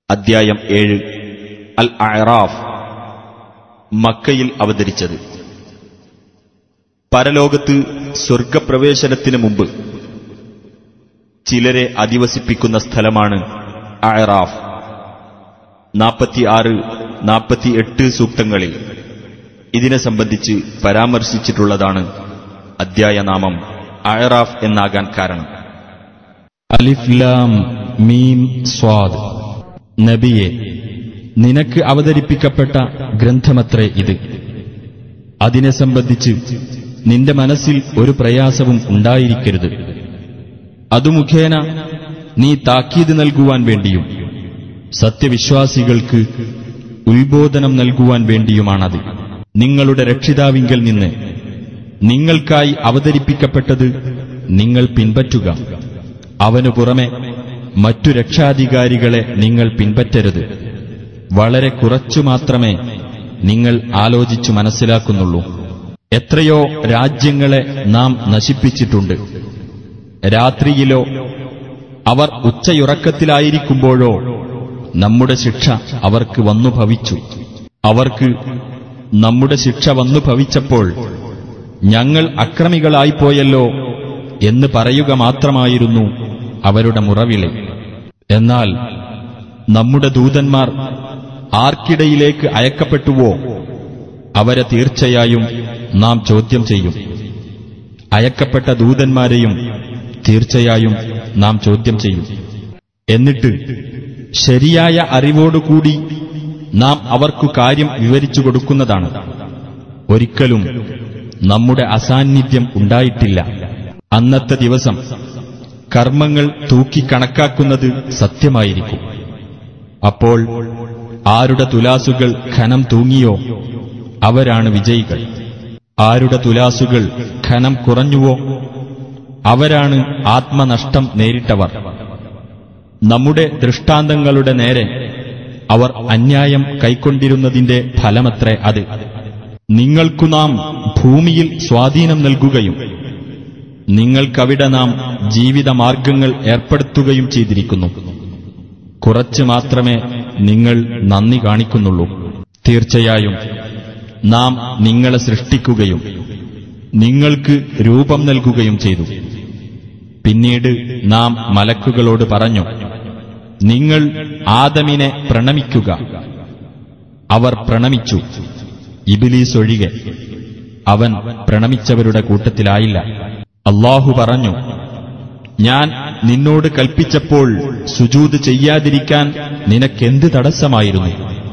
അദ്ധ്യായം ഏഴ് അൽ അറാഫ് മക്കയിൽ അവതരിച്ചത് പരലോകത്ത് സ്വർഗപ്രവേശനത്തിന് മുമ്പ് ചിലരെ അധിവസിപ്പിക്കുന്ന സ്ഥലമാണ് അറാഫ് നാൽപ്പത്തിയാറ് നാൽപ്പത്തിയെട്ട് സൂക്തങ്ങളിൽ ഇതിനെ സംബന്ധിച്ച് പരാമർശിച്ചിട്ടുള്ളതാണ് അദ്ധ്യായനാമം അയറാഫ് എന്നാകാൻ കാരണം അലിഫ് ലാം മീം സ്വാദ് നബിയെ നിനക്ക് അവതരിപ്പിക്കപ്പെട്ട ഗ്രന്ഥമത്രേ ഇത് അതിനെ സംബന്ധിച്ച് നിന്റെ മനസ്സിൽ ഒരു പ്രയാസവും ഉണ്ടായിരിക്കരുത് അതു മുഖേന നീ താക്കീത് നൽകുവാൻ വേണ്ടിയും സത്യവിശ്വാസികൾക്ക് ഉത്ബോധനം നൽകുവാൻ വേണ്ടിയുമാണത് നിങ്ങളുടെ രക്ഷിതാവിങ്കൽ നിന്ന് നിങ്ങൾക്കായി അവതരിപ്പിക്കപ്പെട്ടത് നിങ്ങൾ പിൻപറ്റുക അവനു പുറമെ മറ്റു രക്ഷാധികാരികളെ നിങ്ങൾ പിൻപറ്റരുത് വളരെ കുറച്ചു മാത്രമേ നിങ്ങൾ ആലോചിച്ചു മനസ്സിലാക്കുന്നുള്ളൂ എത്രയോ രാജ്യങ്ങളെ നാം നശിപ്പിച്ചിട്ടുണ്ട് രാത്രിയിലോ അവർ ഉച്ചയുറക്കത്തിലായിരിക്കുമ്പോഴോ നമ്മുടെ ശിക്ഷ അവർക്ക് വന്നു ഭവിച്ചു അവർക്ക് നമ്മുടെ ശിക്ഷ വന്നു ഭവിച്ചപ്പോൾ ഞങ്ങൾ അക്രമികളായിപ്പോയല്ലോ എന്ന് പറയുക മാത്രമായിരുന്നു അവരുടെ മുറവിളി എന്നാൽ നമ്മുടെ ദൂതന്മാർ ആർക്കിടയിലേക്ക് അയക്കപ്പെട്ടുവോ അവരെ തീർച്ചയായും നാം ചോദ്യം ചെയ്യും അയക്കപ്പെട്ട ദൂതന്മാരെയും തീർച്ചയായും നാം ചോദ്യം ചെയ്യും എന്നിട്ട് ശരിയായ അറിവോടുകൂടി നാം അവർക്കു കാര്യം വിവരിച്ചു കൊടുക്കുന്നതാണ് ഒരിക്കലും നമ്മുടെ അസാന്നിധ്യം ഉണ്ടായിട്ടില്ല അന്നത്തെ ദിവസം കർമ്മങ്ങൾ തൂക്കിക്കണക്കാക്കുന്നത് സത്യമായിരിക്കും അപ്പോൾ ആരുടെ തുലാസുകൾ ഖനം തൂങ്ങിയോ അവരാണ് വിജയികൾ ആരുടെ തുലാസുകൾ ഖനം കുറഞ്ഞുവോ അവരാണ് ആത്മനഷ്ടം നേരിട്ടവർ നമ്മുടെ ദൃഷ്ടാന്തങ്ങളുടെ നേരെ അവർ അന്യായം കൈക്കൊണ്ടിരുന്നതിന്റെ ഫലമത്രേ അത് നിങ്ങൾക്കു നാം ഭൂമിയിൽ സ്വാധീനം നൽകുകയും നിങ്ങൾക്കവിടെ നാം ജീവിതമാർഗങ്ങൾ ഏർപ്പെടുത്തുകയും ചെയ്തിരിക്കുന്നു കുറച്ച് മാത്രമേ നിങ്ങൾ നന്ദി കാണിക്കുന്നുള്ളൂ തീർച്ചയായും നാം നിങ്ങളെ സൃഷ്ടിക്കുകയും നിങ്ങൾക്ക് രൂപം നൽകുകയും ചെയ്തു പിന്നീട് നാം മലക്കുകളോട് പറഞ്ഞു നിങ്ങൾ ആദമിനെ പ്രണമിക്കുക അവർ പ്രണമിച്ചു ഇബിലീസ് ഒഴികെ അവൻ പ്രണമിച്ചവരുടെ കൂട്ടത്തിലായില്ല അള്ളാഹു പറഞ്ഞു ഞാൻ നിന്നോട് കൽപ്പിച്ചപ്പോൾ സുജൂത് ചെയ്യാതിരിക്കാൻ നിനക്കെന്ത് തടസ്സമായിരുന്നു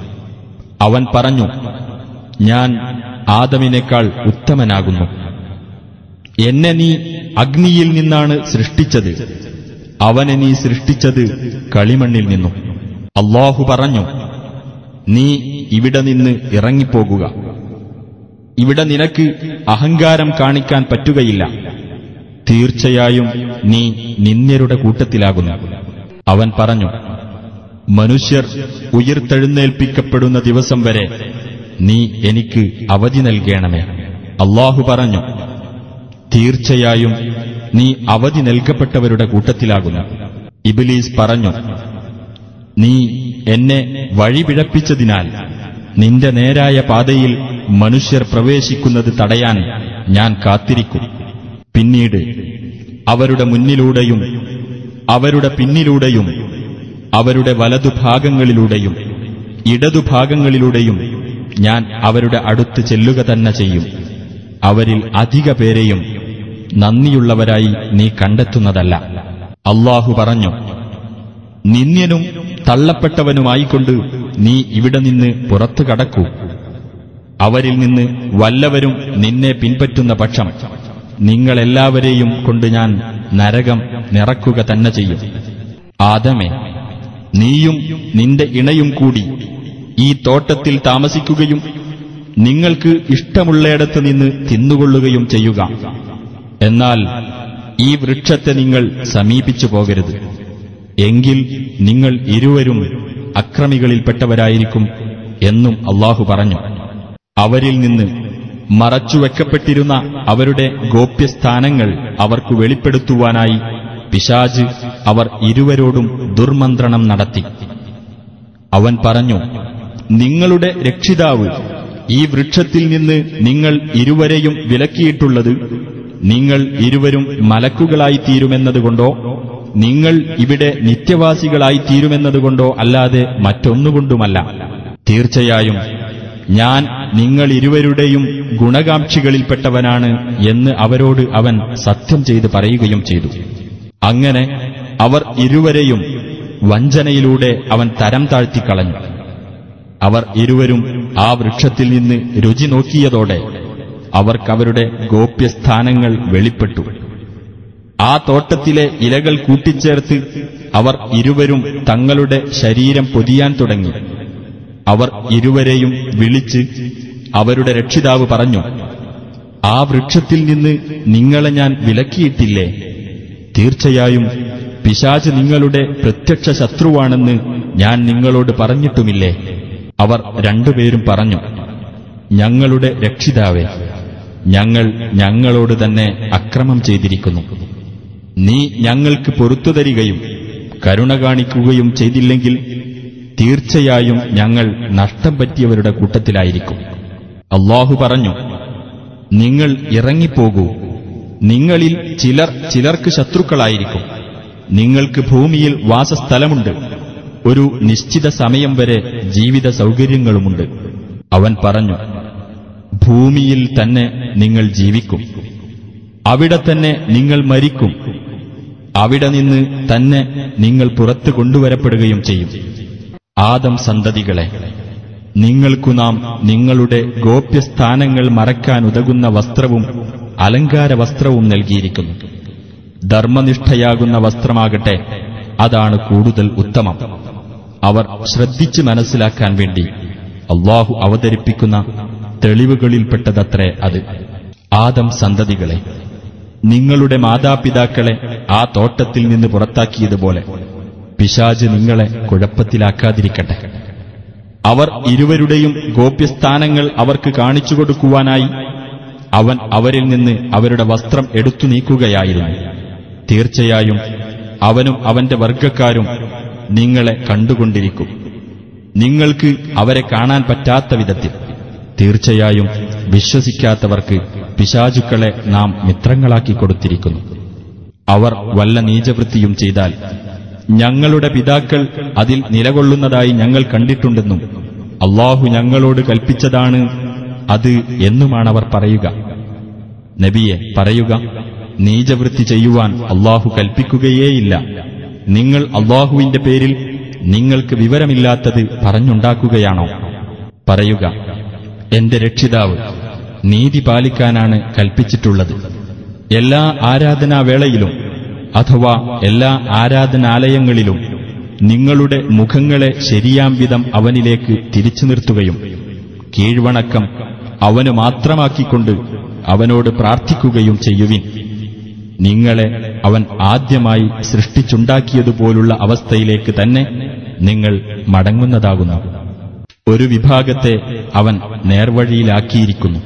അവൻ പറഞ്ഞു ഞാൻ ആദമിനേക്കാൾ ഉത്തമനാകുന്നു എന്നെ നീ അഗ്നിയിൽ നിന്നാണ് സൃഷ്ടിച്ചത് അവനെ നീ സൃഷ്ടിച്ചത് കളിമണ്ണിൽ നിന്നും അള്ളാഹു പറഞ്ഞു നീ ഇവിടെ നിന്ന് ഇറങ്ങിപ്പോകുക ഇവിടെ നിനക്ക് അഹങ്കാരം കാണിക്കാൻ പറ്റുകയില്ല തീർച്ചയായും നീ നിന്ദ്യരുടെ കൂട്ടത്തിലാകുന്നു അവൻ പറഞ്ഞു മനുഷ്യർ ഉയർത്തെഴുന്നേൽപ്പിക്കപ്പെടുന്ന ദിവസം വരെ നീ എനിക്ക് അവധി നൽകണമേ അള്ളാഹു പറഞ്ഞു തീർച്ചയായും നീ അവധി നൽകപ്പെട്ടവരുടെ കൂട്ടത്തിലാകുന്നു ഇബിലീസ് പറഞ്ഞു നീ എന്നെ വഴിപിഴപ്പിച്ചതിനാൽ നിന്റെ നേരായ പാതയിൽ മനുഷ്യർ പ്രവേശിക്കുന്നത് തടയാൻ ഞാൻ കാത്തിരിക്കും പിന്നീട് അവരുടെ മുന്നിലൂടെയും അവരുടെ പിന്നിലൂടെയും അവരുടെ വലതുഭാഗങ്ങളിലൂടെയും ഇടതുഭാഗങ്ങളിലൂടെയും ഞാൻ അവരുടെ അടുത്ത് ചെല്ലുക തന്നെ ചെയ്യും അവരിൽ അധിക പേരെയും നന്ദിയുള്ളവരായി നീ കണ്ടെത്തുന്നതല്ല അള്ളാഹു പറഞ്ഞു നിന്ദ്യനും തള്ളപ്പെട്ടവനുമായിക്കൊണ്ട് നീ ഇവിടെ നിന്ന് പുറത്തു കടക്കൂ അവരിൽ നിന്ന് വല്ലവരും നിന്നെ പിൻപറ്റുന്ന പക്ഷം നിങ്ങളെല്ലാവരെയും കൊണ്ട് ഞാൻ നരകം നിറക്കുക തന്നെ ചെയ്യും ആദമേ നീയും നിന്റെ ഇണയും കൂടി ഈ തോട്ടത്തിൽ താമസിക്കുകയും നിങ്ങൾക്ക് ഇഷ്ടമുള്ളയിടത്ത് നിന്ന് തിന്നുകൊള്ളുകയും ചെയ്യുക എന്നാൽ ഈ വൃക്ഷത്തെ നിങ്ങൾ സമീപിച്ചു പോകരുത് എങ്കിൽ നിങ്ങൾ ഇരുവരും അക്രമികളിൽപ്പെട്ടവരായിരിക്കും എന്നും അള്ളാഹു പറഞ്ഞു അവരിൽ നിന്ന് മറച്ചുവെക്കപ്പെട്ടിരുന്ന അവരുടെ ഗോപ്യസ്ഥാനങ്ങൾ അവർക്ക് വെളിപ്പെടുത്തുവാനായി പിശാജ് അവർ ഇരുവരോടും ദുർമന്ത്രണം നടത്തി അവൻ പറഞ്ഞു നിങ്ങളുടെ രക്ഷിതാവ് ഈ വൃക്ഷത്തിൽ നിന്ന് നിങ്ങൾ ഇരുവരെയും വിലക്കിയിട്ടുള്ളത് നിങ്ങൾ ഇരുവരും മലക്കുകളായി തീരുമെന്നതുകൊണ്ടോ നിങ്ങൾ ഇവിടെ നിത്യവാസികളായി തീരുമെന്നതുകൊണ്ടോ അല്ലാതെ മറ്റൊന്നുകൊണ്ടുമല്ല തീർച്ചയായും ഞാൻ നിങ്ങൾ ഇരുവരുടെയും ഗുണകാംക്ഷികളിൽപ്പെട്ടവനാണ് എന്ന് അവരോട് അവൻ സത്യം ചെയ്ത് പറയുകയും ചെയ്തു അങ്ങനെ അവർ ഇരുവരെയും വഞ്ചനയിലൂടെ അവൻ തരം താഴ്ത്തിക്കളഞ്ഞു അവർ ഇരുവരും ആ വൃക്ഷത്തിൽ നിന്ന് രുചി നോക്കിയതോടെ അവർക്കവരുടെ ഗോപ്യസ്ഥാനങ്ങൾ വെളിപ്പെട്ടു ആ തോട്ടത്തിലെ ഇലകൾ കൂട്ടിച്ചേർത്ത് അവർ ഇരുവരും തങ്ങളുടെ ശരീരം പൊതിയാൻ തുടങ്ങി അവർ ഇരുവരെയും വിളിച്ച് അവരുടെ രക്ഷിതാവ് പറഞ്ഞു ആ വൃക്ഷത്തിൽ നിന്ന് നിങ്ങളെ ഞാൻ വിലക്കിയിട്ടില്ലേ തീർച്ചയായും പിശാച് നിങ്ങളുടെ പ്രത്യക്ഷ ശത്രുവാണെന്ന് ഞാൻ നിങ്ങളോട് പറഞ്ഞിട്ടുമില്ലേ അവർ രണ്ടുപേരും പറഞ്ഞു ഞങ്ങളുടെ രക്ഷിതാവേ ഞങ്ങൾ ഞങ്ങളോട് തന്നെ അക്രമം ചെയ്തിരിക്കുന്നു നീ ഞങ്ങൾക്ക് പൊറത്തു തരികയും കരുണ കാണിക്കുകയും ചെയ്തില്ലെങ്കിൽ തീർച്ചയായും ഞങ്ങൾ നഷ്ടം പറ്റിയവരുടെ കൂട്ടത്തിലായിരിക്കും അള്ളാഹു പറഞ്ഞു നിങ്ങൾ ഇറങ്ങിപ്പോകൂ നിങ്ങളിൽ ചിലർ ചിലർക്ക് ശത്രുക്കളായിരിക്കും നിങ്ങൾക്ക് ഭൂമിയിൽ വാസസ്ഥലമുണ്ട് ഒരു നിശ്ചിത സമയം വരെ ജീവിത സൗകര്യങ്ങളുമുണ്ട് അവൻ പറഞ്ഞു ഭൂമിയിൽ തന്നെ നിങ്ങൾ ജീവിക്കും അവിടെ തന്നെ നിങ്ങൾ മരിക്കും അവിടെ നിന്ന് തന്നെ നിങ്ങൾ പുറത്തു കൊണ്ടുവരപ്പെടുകയും ചെയ്യും ആദം സന്തതികളെ നിങ്ങൾക്കു നാം നിങ്ങളുടെ ഗോപ്യസ്ഥാനങ്ങൾ മറക്കാൻ ഉതകുന്ന വസ്ത്രവും അലങ്കാര വസ്ത്രവും നൽകിയിരിക്കുന്നു ധർമ്മനിഷ്ഠയാകുന്ന വസ്ത്രമാകട്ടെ അതാണ് കൂടുതൽ ഉത്തമം അവർ ശ്രദ്ധിച്ച് മനസ്സിലാക്കാൻ വേണ്ടി അള്ളാഹു അവതരിപ്പിക്കുന്ന തെളിവുകളിൽപ്പെട്ടതത്രേ അത് ആദം സന്തതികളെ നിങ്ങളുടെ മാതാപിതാക്കളെ ആ തോട്ടത്തിൽ നിന്ന് പുറത്താക്കിയതുപോലെ പിശാജ് നിങ്ങളെ കുഴപ്പത്തിലാക്കാതിരിക്കട്ടെ അവർ ഇരുവരുടെയും ഗോപ്യസ്ഥാനങ്ങൾ അവർക്ക് കാണിച്ചു കൊടുക്കുവാനായി അവൻ അവരിൽ നിന്ന് അവരുടെ വസ്ത്രം എടുത്തു നീക്കുകയായിരുന്നു തീർച്ചയായും അവനും അവന്റെ വർഗക്കാരും നിങ്ങളെ കണ്ടുകൊണ്ടിരിക്കും നിങ്ങൾക്ക് അവരെ കാണാൻ പറ്റാത്ത വിധത്തിൽ തീർച്ചയായും വിശ്വസിക്കാത്തവർക്ക് പിശാചുക്കളെ നാം മിത്രങ്ങളാക്കി കൊടുത്തിരിക്കുന്നു അവർ വല്ല നീചവൃത്തിയും ചെയ്താൽ ഞങ്ങളുടെ പിതാക്കൾ അതിൽ നിലകൊള്ളുന്നതായി ഞങ്ങൾ കണ്ടിട്ടുണ്ടെന്നും അള്ളാഹു ഞങ്ങളോട് കൽപ്പിച്ചതാണ് അത് എന്നുമാണവർ പറയുക നബിയെ പറയുക നീചവൃത്തി ചെയ്യുവാൻ അള്ളാഹു കൽപ്പിക്കുകയേയില്ല നിങ്ങൾ അള്ളാഹുവിന്റെ പേരിൽ നിങ്ങൾക്ക് വിവരമില്ലാത്തത് പറഞ്ഞുണ്ടാക്കുകയാണോ പറയുക എന്റെ രക്ഷിതാവ് നീതി പാലിക്കാനാണ് കൽപ്പിച്ചിട്ടുള്ളത് എല്ലാ ആരാധനാവേളയിലും അഥവാ എല്ലാ ആരാധനാലയങ്ങളിലും നിങ്ങളുടെ മുഖങ്ങളെ ശരിയാം വിധം അവനിലേക്ക് തിരിച്ചു നിർത്തുകയും കീഴ്വണക്കം അവന് മാത്രമാക്കിക്കൊണ്ട് അവനോട് പ്രാർത്ഥിക്കുകയും ചെയ്യുവിൻ നിങ്ങളെ അവൻ ആദ്യമായി സൃഷ്ടിച്ചുണ്ടാക്കിയതുപോലുള്ള അവസ്ഥയിലേക്ക് തന്നെ നിങ്ങൾ മടങ്ങുന്നതാകുന്നു ഒരു വിഭാഗത്തെ അവൻ നേർവഴിയിലാക്കിയിരിക്കുന്നു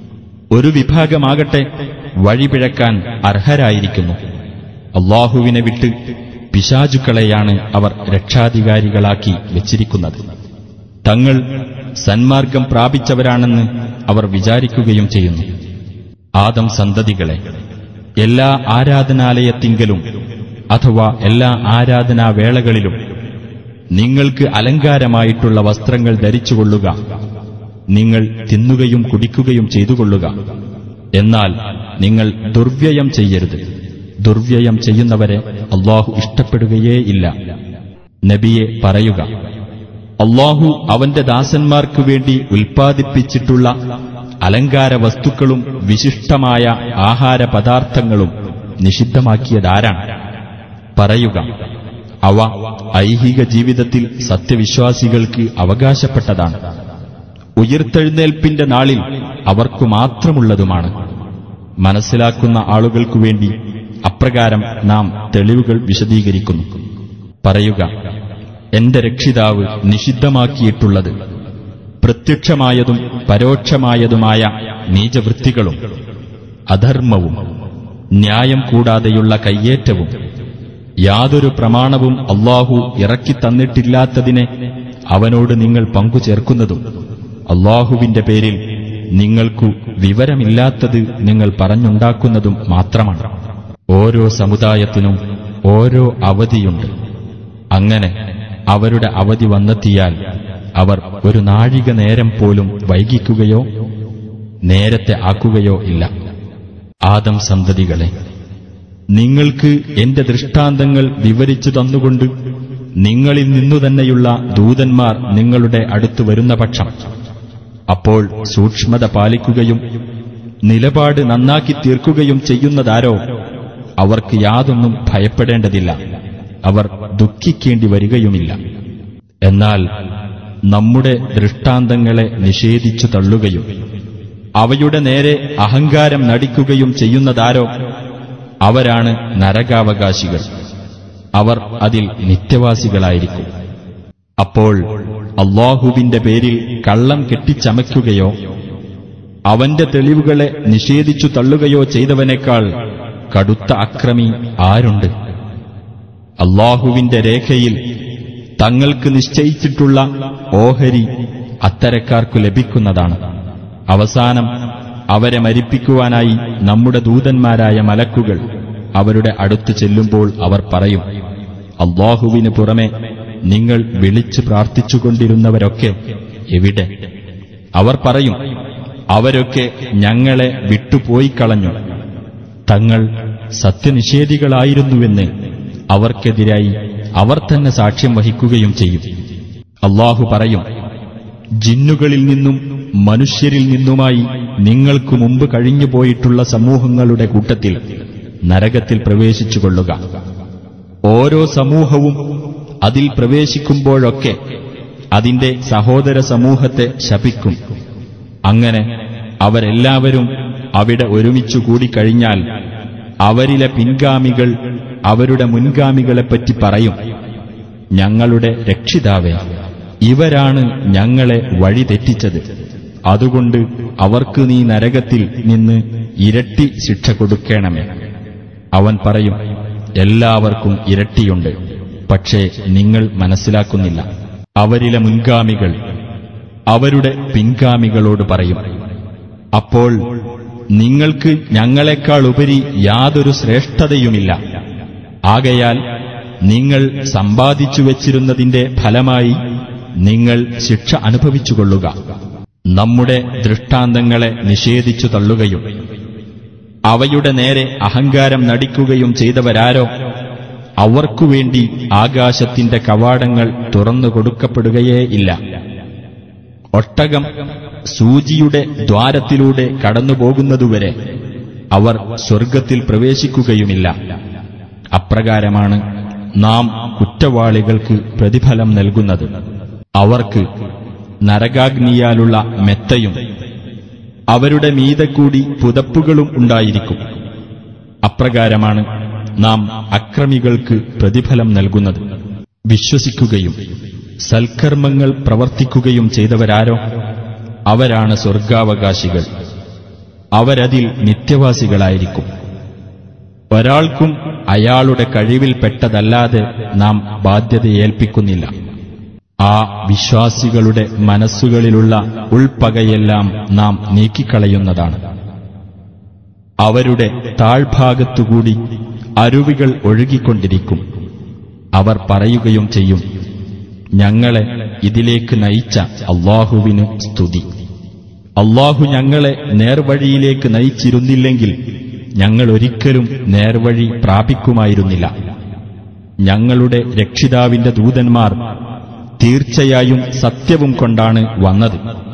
ഒരു വിഭാഗമാകട്ടെ വഴിപിഴക്കാൻ അർഹരായിരിക്കുന്നു അള്ളാഹുവിനെ വിട്ട് പിശാചുക്കളെയാണ് അവർ രക്ഷാധികാരികളാക്കി വെച്ചിരിക്കുന്നത് തങ്ങൾ സന്മാർഗം പ്രാപിച്ചവരാണെന്ന് അവർ വിചാരിക്കുകയും ചെയ്യുന്നു ആദം സന്തതികളെ എല്ലാ ആരാധനാലയത്തിങ്കലും അഥവാ എല്ലാ ആരാധനാവേളകളിലും നിങ്ങൾക്ക് അലങ്കാരമായിട്ടുള്ള വസ്ത്രങ്ങൾ ധരിച്ചുകൊള്ളുക നിങ്ങൾ തിന്നുകയും കുടിക്കുകയും ചെയ്തുകൊള്ളുക എന്നാൽ നിങ്ങൾ ദുർവ്യയം ചെയ്യരുത് ദുർവ്യയം ചെയ്യുന്നവരെ അള്ളാഹു ഇഷ്ടപ്പെടുകയേ ഇല്ല നബിയെ പറയുക അള്ളാഹു അവന്റെ ദാസന്മാർക്കു വേണ്ടി ഉൽപ്പാദിപ്പിച്ചിട്ടുള്ള അലങ്കാര വസ്തുക്കളും വിശിഷ്ടമായ ആഹാര പദാർത്ഥങ്ങളും നിഷിദ്ധമാക്കിയതാരാണ് പറയുക അവ ഐഹിക ജീവിതത്തിൽ സത്യവിശ്വാസികൾക്ക് അവകാശപ്പെട്ടതാണ് ഉയർത്തെഴുന്നേൽപ്പിന്റെ നാളിൽ അവർക്കു മാത്രമുള്ളതുമാണ് മനസ്സിലാക്കുന്ന ആളുകൾക്കു വേണ്ടി അപ്രകാരം നാം തെളിവുകൾ വിശദീകരിക്കുന്നു പറയുക എന്റെ രക്ഷിതാവ് നിഷിദ്ധമാക്കിയിട്ടുള്ളത് പ്രത്യക്ഷമായതും പരോക്ഷമായതുമായ നീചവൃത്തികളും അധർമ്മവും ന്യായം കൂടാതെയുള്ള കയ്യേറ്റവും യാതൊരു പ്രമാണവും അള്ളാഹു ഇറക്കിത്തന്നിട്ടില്ലാത്തതിനെ അവനോട് നിങ്ങൾ പങ്കുചേർക്കുന്നതും അള്ളാഹുവിന്റെ പേരിൽ നിങ്ങൾക്കു വിവരമില്ലാത്തത് നിങ്ങൾ പറഞ്ഞുണ്ടാക്കുന്നതും മാത്രമാണ് ഓരോ സമുദായത്തിനും ഓരോ അവധിയുണ്ട് അങ്ങനെ അവരുടെ അവധി വന്നെത്തിയാൽ അവർ ഒരു നാഴിക നേരം പോലും വൈകിക്കുകയോ നേരത്തെ ആക്കുകയോ ഇല്ല ആദം സന്തതികളെ നിങ്ങൾക്ക് എന്റെ ദൃഷ്ടാന്തങ്ങൾ വിവരിച്ചു തന്നുകൊണ്ട് നിങ്ങളിൽ നിന്നു തന്നെയുള്ള ദൂതന്മാർ നിങ്ങളുടെ അടുത്ത് വരുന്ന പക്ഷം അപ്പോൾ സൂക്ഷ്മത പാലിക്കുകയും നിലപാട് നന്നാക്കി തീർക്കുകയും ചെയ്യുന്നതാരോ അവർക്ക് യാതൊന്നും ഭയപ്പെടേണ്ടതില്ല അവർ ദുഃഖിക്കേണ്ടി വരികയുമില്ല എന്നാൽ നമ്മുടെ ദൃഷ്ടാന്തങ്ങളെ നിഷേധിച്ചു തള്ളുകയും അവയുടെ നേരെ അഹങ്കാരം നടിക്കുകയും ചെയ്യുന്നതാരോ അവരാണ് നരകാവകാശികൾ അവർ അതിൽ നിത്യവാസികളായിരിക്കും അപ്പോൾ അള്ളാഹുവിന്റെ പേരിൽ കള്ളം കെട്ടിച്ചമയ്ക്കുകയോ അവന്റെ തെളിവുകളെ നിഷേധിച്ചു തള്ളുകയോ ചെയ്തവനേക്കാൾ കടുത്ത അക്രമി ആരുണ്ട് അള്ളാഹുവിന്റെ രേഖയിൽ തങ്ങൾക്ക് നിശ്ചയിച്ചിട്ടുള്ള ഓഹരി അത്തരക്കാർക്കു ലഭിക്കുന്നതാണ് അവസാനം അവരെ മരിപ്പിക്കുവാനായി നമ്മുടെ ദൂതന്മാരായ മലക്കുകൾ അവരുടെ അടുത്ത് ചെല്ലുമ്പോൾ അവർ പറയും അള്ളാഹുവിന് പുറമെ നിങ്ങൾ വിളിച്ചു പ്രാർത്ഥിച്ചുകൊണ്ടിരുന്നവരൊക്കെ എവിടെ അവർ പറയും അവരൊക്കെ ഞങ്ങളെ വിട്ടുപോയി കളഞ്ഞു തങ്ങൾ സത്യനിഷേധികളായിരുന്നുവെന്ന് അവർക്കെതിരായി അവർ തന്നെ സാക്ഷ്യം വഹിക്കുകയും ചെയ്യും അള്ളാഹു പറയും ജിന്നുകളിൽ നിന്നും മനുഷ്യരിൽ നിന്നുമായി നിങ്ങൾക്കു മുമ്പ് കഴിഞ്ഞുപോയിട്ടുള്ള സമൂഹങ്ങളുടെ കൂട്ടത്തിൽ നരകത്തിൽ പ്രവേശിച്ചുകൊള്ളുക ഓരോ സമൂഹവും അതിൽ പ്രവേശിക്കുമ്പോഴൊക്കെ അതിന്റെ സഹോദര സമൂഹത്തെ ശപിക്കും അങ്ങനെ അവരെല്ലാവരും അവിടെ ഒരുമിച്ചു കൂടിക്കഴിഞ്ഞാൽ അവരിലെ പിൻഗാമികൾ അവരുടെ മുൻഗാമികളെപ്പറ്റി പറയും ഞങ്ങളുടെ രക്ഷിതാവേ ഇവരാണ് ഞങ്ങളെ വഴിതെറ്റിച്ചത് അതുകൊണ്ട് അവർക്ക് നീ നരകത്തിൽ നിന്ന് ഇരട്ടി ശിക്ഷ കൊടുക്കണമേ അവൻ പറയും എല്ലാവർക്കും ഇരട്ടിയുണ്ട് പക്ഷേ നിങ്ങൾ മനസ്സിലാക്കുന്നില്ല അവരിലെ മുൻഗാമികൾ അവരുടെ പിൻഗാമികളോട് പറയും അപ്പോൾ നിങ്ങൾക്ക് ഞങ്ങളെക്കാൾ ഉപരി യാതൊരു ശ്രേഷ്ഠതയുമില്ല ആകയാൽ നിങ്ങൾ സമ്പാദിച്ചു വച്ചിരുന്നതിന്റെ ഫലമായി നിങ്ങൾ ശിക്ഷ അനുഭവിച്ചുകൊള്ളുക നമ്മുടെ ദൃഷ്ടാന്തങ്ങളെ നിഷേധിച്ചു തള്ളുകയും അവയുടെ നേരെ അഹങ്കാരം നടിക്കുകയും ചെയ്തവരാരോ അവർക്കുവേണ്ടി ആകാശത്തിന്റെ കവാടങ്ങൾ തുറന്നു കൊടുക്കപ്പെടുകയേ ഇല്ല ഒട്ടകം സൂചിയുടെ ദ്വാരത്തിലൂടെ കടന്നുപോകുന്നതുവരെ അവർ സ്വർഗത്തിൽ പ്രവേശിക്കുകയുമില്ല അപ്രകാരമാണ് നാം കുറ്റവാളികൾക്ക് പ്രതിഫലം നൽകുന്നത് അവർക്ക് നരകാഗ്നിയാലുള്ള മെത്തയും അവരുടെ മീതെ കൂടി പുതപ്പുകളും ഉണ്ടായിരിക്കും അപ്രകാരമാണ് നാം അക്രമികൾക്ക് പ്രതിഫലം നൽകുന്നത് വിശ്വസിക്കുകയും സൽക്കർമ്മങ്ങൾ പ്രവർത്തിക്കുകയും ചെയ്തവരാരോ അവരാണ് സ്വർഗാവകാശികൾ അവരതിൽ നിത്യവാസികളായിരിക്കും ഒരാൾക്കും അയാളുടെ കഴിവിൽപ്പെട്ടതല്ലാതെ നാം ബാധ്യതയേൽപ്പിക്കുന്നില്ല ആ വിശ്വാസികളുടെ മനസ്സുകളിലുള്ള ഉൾപ്പകയെല്ലാം നാം നീക്കിക്കളയുന്നതാണ് അവരുടെ താഴ്ഭാഗത്തുകൂടി അരുവികൾ ഒഴുകിക്കൊണ്ടിരിക്കും അവർ പറയുകയും ചെയ്യും ഞങ്ങളെ ഇതിലേക്ക് നയിച്ച അള്ളാഹുവിന് സ്തുതി അള്ളാഹു ഞങ്ങളെ നേർവഴിയിലേക്ക് നയിച്ചിരുന്നില്ലെങ്കിൽ ഞങ്ങൾ ഒരിക്കലും നേർവഴി പ്രാപിക്കുമായിരുന്നില്ല ഞങ്ങളുടെ രക്ഷിതാവിന്റെ ദൂതന്മാർ തീർച്ചയായും സത്യവും കൊണ്ടാണ് വന്നത്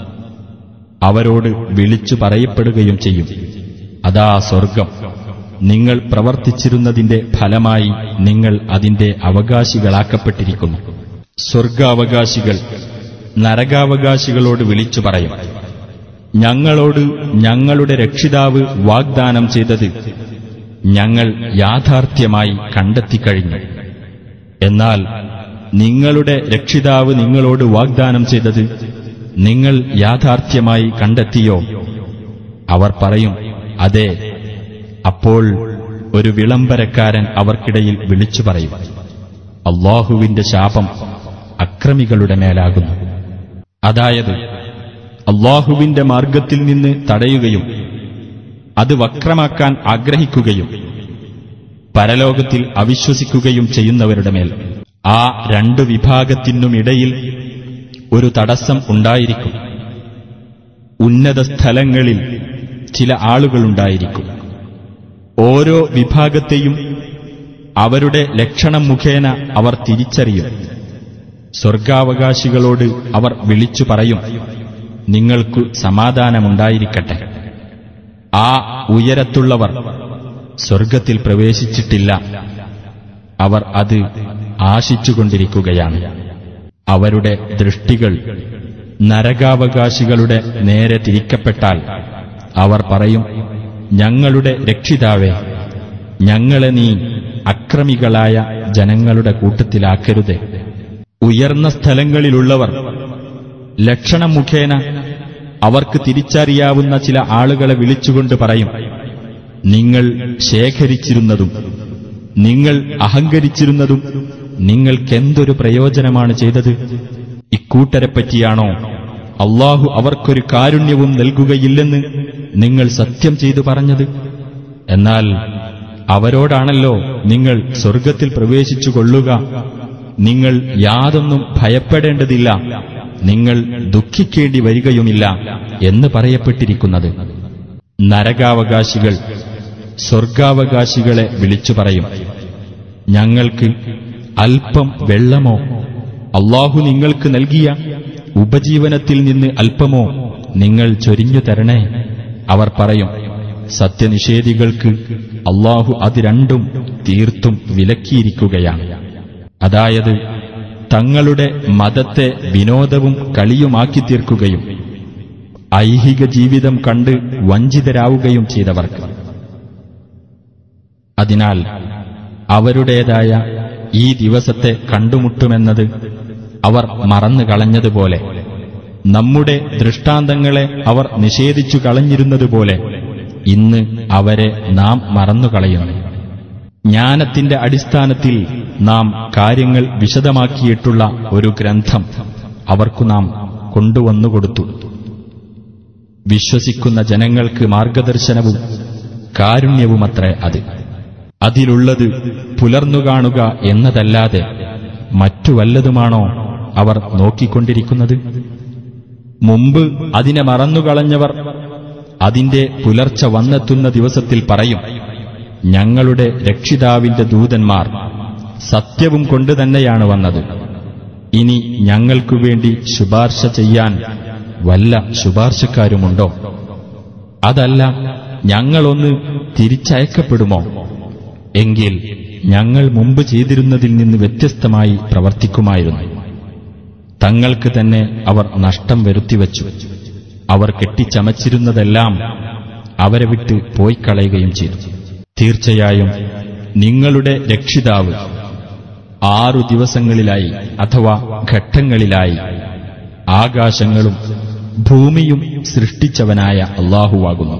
അവരോട് വിളിച്ചു പറയപ്പെടുകയും ചെയ്യും അതാ സ്വർഗം നിങ്ങൾ പ്രവർത്തിച്ചിരുന്നതിന്റെ ഫലമായി നിങ്ങൾ അതിന്റെ അവകാശികളാക്കപ്പെട്ടിരിക്കുന്നു സ്വർഗാവകാശികൾ നരകാവകാശികളോട് വിളിച്ചു പറയും ഞങ്ങളോട് ഞങ്ങളുടെ രക്ഷിതാവ് വാഗ്ദാനം ചെയ്തത് ഞങ്ങൾ യാഥാർത്ഥ്യമായി കണ്ടെത്തിക്കഴിഞ്ഞു എന്നാൽ നിങ്ങളുടെ രക്ഷിതാവ് നിങ്ങളോട് വാഗ്ദാനം ചെയ്തത് നിങ്ങൾ യാഥാർത്ഥ്യമായി കണ്ടെത്തിയോ അവർ പറയും അതെ അപ്പോൾ ഒരു വിളംബരക്കാരൻ അവർക്കിടയിൽ വിളിച്ചു പറയും അള്ളാഹുവിന്റെ ശാപം അക്രമികളുടെ മേലാകുന്നു അതായത് അള്ളാഹുവിന്റെ മാർഗത്തിൽ നിന്ന് തടയുകയും അത് വക്രമാക്കാൻ ആഗ്രഹിക്കുകയും പരലോകത്തിൽ അവിശ്വസിക്കുകയും ചെയ്യുന്നവരുടെ മേൽ ആ രണ്ടു വിഭാഗത്തിനുമിടയിൽ ഒരു തടസ്സം ഉണ്ടായിരിക്കും ഉന്നത സ്ഥലങ്ങളിൽ ചില ആളുകളുണ്ടായിരിക്കും ഓരോ വിഭാഗത്തെയും അവരുടെ ലക്ഷണം മുഖേന അവർ തിരിച്ചറിയും സ്വർഗാവകാശികളോട് അവർ വിളിച്ചു പറയും നിങ്ങൾക്കു സമാധാനമുണ്ടായിരിക്കട്ടെ ആ ഉയരത്തുള്ളവർ സ്വർഗത്തിൽ പ്രവേശിച്ചിട്ടില്ല അവർ അത് ആശിച്ചുകൊണ്ടിരിക്കുകയാണ് അവരുടെ ദൃഷ്ടികൾ നരകാവകാശികളുടെ നേരെ തിരിക്കപ്പെട്ടാൽ അവർ പറയും ഞങ്ങളുടെ രക്ഷിതാവേ ഞങ്ങളെ നീ അക്രമികളായ ജനങ്ങളുടെ കൂട്ടത്തിലാക്കരുതേ ഉയർന്ന സ്ഥലങ്ങളിലുള്ളവർ ലക്ഷണം മുഖേന അവർക്ക് തിരിച്ചറിയാവുന്ന ചില ആളുകളെ വിളിച്ചുകൊണ്ട് പറയും നിങ്ങൾ ശേഖരിച്ചിരുന്നതും നിങ്ങൾ അഹങ്കരിച്ചിരുന്നതും നിങ്ങൾക്കെന്തൊരു പ്രയോജനമാണ് ചെയ്തത് ഇക്കൂട്ടരെപ്പറ്റിയാണോ അള്ളാഹു അവർക്കൊരു കാരുണ്യവും നൽകുകയില്ലെന്ന് നിങ്ങൾ സത്യം ചെയ്തു പറഞ്ഞത് എന്നാൽ അവരോടാണല്ലോ നിങ്ങൾ സ്വർഗത്തിൽ പ്രവേശിച്ചു കൊള്ളുക നിങ്ങൾ യാതൊന്നും ഭയപ്പെടേണ്ടതില്ല നിങ്ങൾ ദുഃഖിക്കേണ്ടി വരികയുമില്ല എന്ന് പറയപ്പെട്ടിരിക്കുന്നത് നരകാവകാശികൾ സ്വർഗാവകാശികളെ വിളിച്ചു പറയും ഞങ്ങൾക്ക് അല്പം വെള്ളമോ അള്ളാഹു നിങ്ങൾക്ക് നൽകിയ ഉപജീവനത്തിൽ നിന്ന് അല്പമോ നിങ്ങൾ ചൊരിഞ്ഞു തരണേ അവർ പറയും സത്യനിഷേധികൾക്ക് അള്ളാഹു അത് രണ്ടും തീർത്തും വിലക്കിയിരിക്കുകയാണ് അതായത് തങ്ങളുടെ മതത്തെ വിനോദവും കളിയുമാക്കി തീർക്കുകയും ഐഹിക ജീവിതം കണ്ട് വഞ്ചിതരാവുകയും ചെയ്തവർക്ക് അതിനാൽ അവരുടേതായ ഈ ദിവസത്തെ കണ്ടുമുട്ടുമെന്നത് അവർ മറന്നു കളഞ്ഞതുപോലെ നമ്മുടെ ദൃഷ്ടാന്തങ്ങളെ അവർ നിഷേധിച്ചു കളഞ്ഞിരുന്നതുപോലെ ഇന്ന് അവരെ നാം മറന്നുകളയുന്നു ജ്ഞാനത്തിന്റെ അടിസ്ഥാനത്തിൽ നാം കാര്യങ്ങൾ വിശദമാക്കിയിട്ടുള്ള ഒരു ഗ്രന്ഥം അവർക്കു നാം കൊണ്ടുവന്നുകൊടുത്തു വിശ്വസിക്കുന്ന ജനങ്ങൾക്ക് മാർഗദർശനവും കാരുണ്യവുമത്രേ അത് അതിലുള്ളത് പുലർന്നുകാണുക എന്നതല്ലാതെ മറ്റു വല്ലതുമാണോ അവർ നോക്കിക്കൊണ്ടിരിക്കുന്നത് മുമ്പ് അതിനെ മറന്നുകളഞ്ഞവർ അതിന്റെ പുലർച്ച വന്നെത്തുന്ന ദിവസത്തിൽ പറയും ഞങ്ങളുടെ രക്ഷിതാവിന്റെ ദൂതന്മാർ സത്യവും കൊണ്ട് തന്നെയാണ് വന്നത് ഇനി ഞങ്ങൾക്കു വേണ്ടി ശുപാർശ ചെയ്യാൻ വല്ല ശുപാർശക്കാരുമുണ്ടോ അതല്ല ഞങ്ങളൊന്ന് തിരിച്ചയക്കപ്പെടുമോ എങ്കിൽ ഞങ്ങൾ മുമ്പ് ചെയ്തിരുന്നതിൽ നിന്ന് വ്യത്യസ്തമായി പ്രവർത്തിക്കുമായിരുന്നു തങ്ങൾക്ക് തന്നെ അവർ നഷ്ടം വരുത്തിവച്ചു അവർ കെട്ടിച്ചമച്ചിരുന്നതെല്ലാം അവരെ വിട്ട് പോയിക്കളയുകയും ചെയ്തു തീർച്ചയായും നിങ്ങളുടെ രക്ഷിതാവ് ആറു ദിവസങ്ങളിലായി അഥവാ ഘട്ടങ്ങളിലായി ആകാശങ്ങളും ഭൂമിയും സൃഷ്ടിച്ചവനായ അള്ളാഹുവാകുന്നു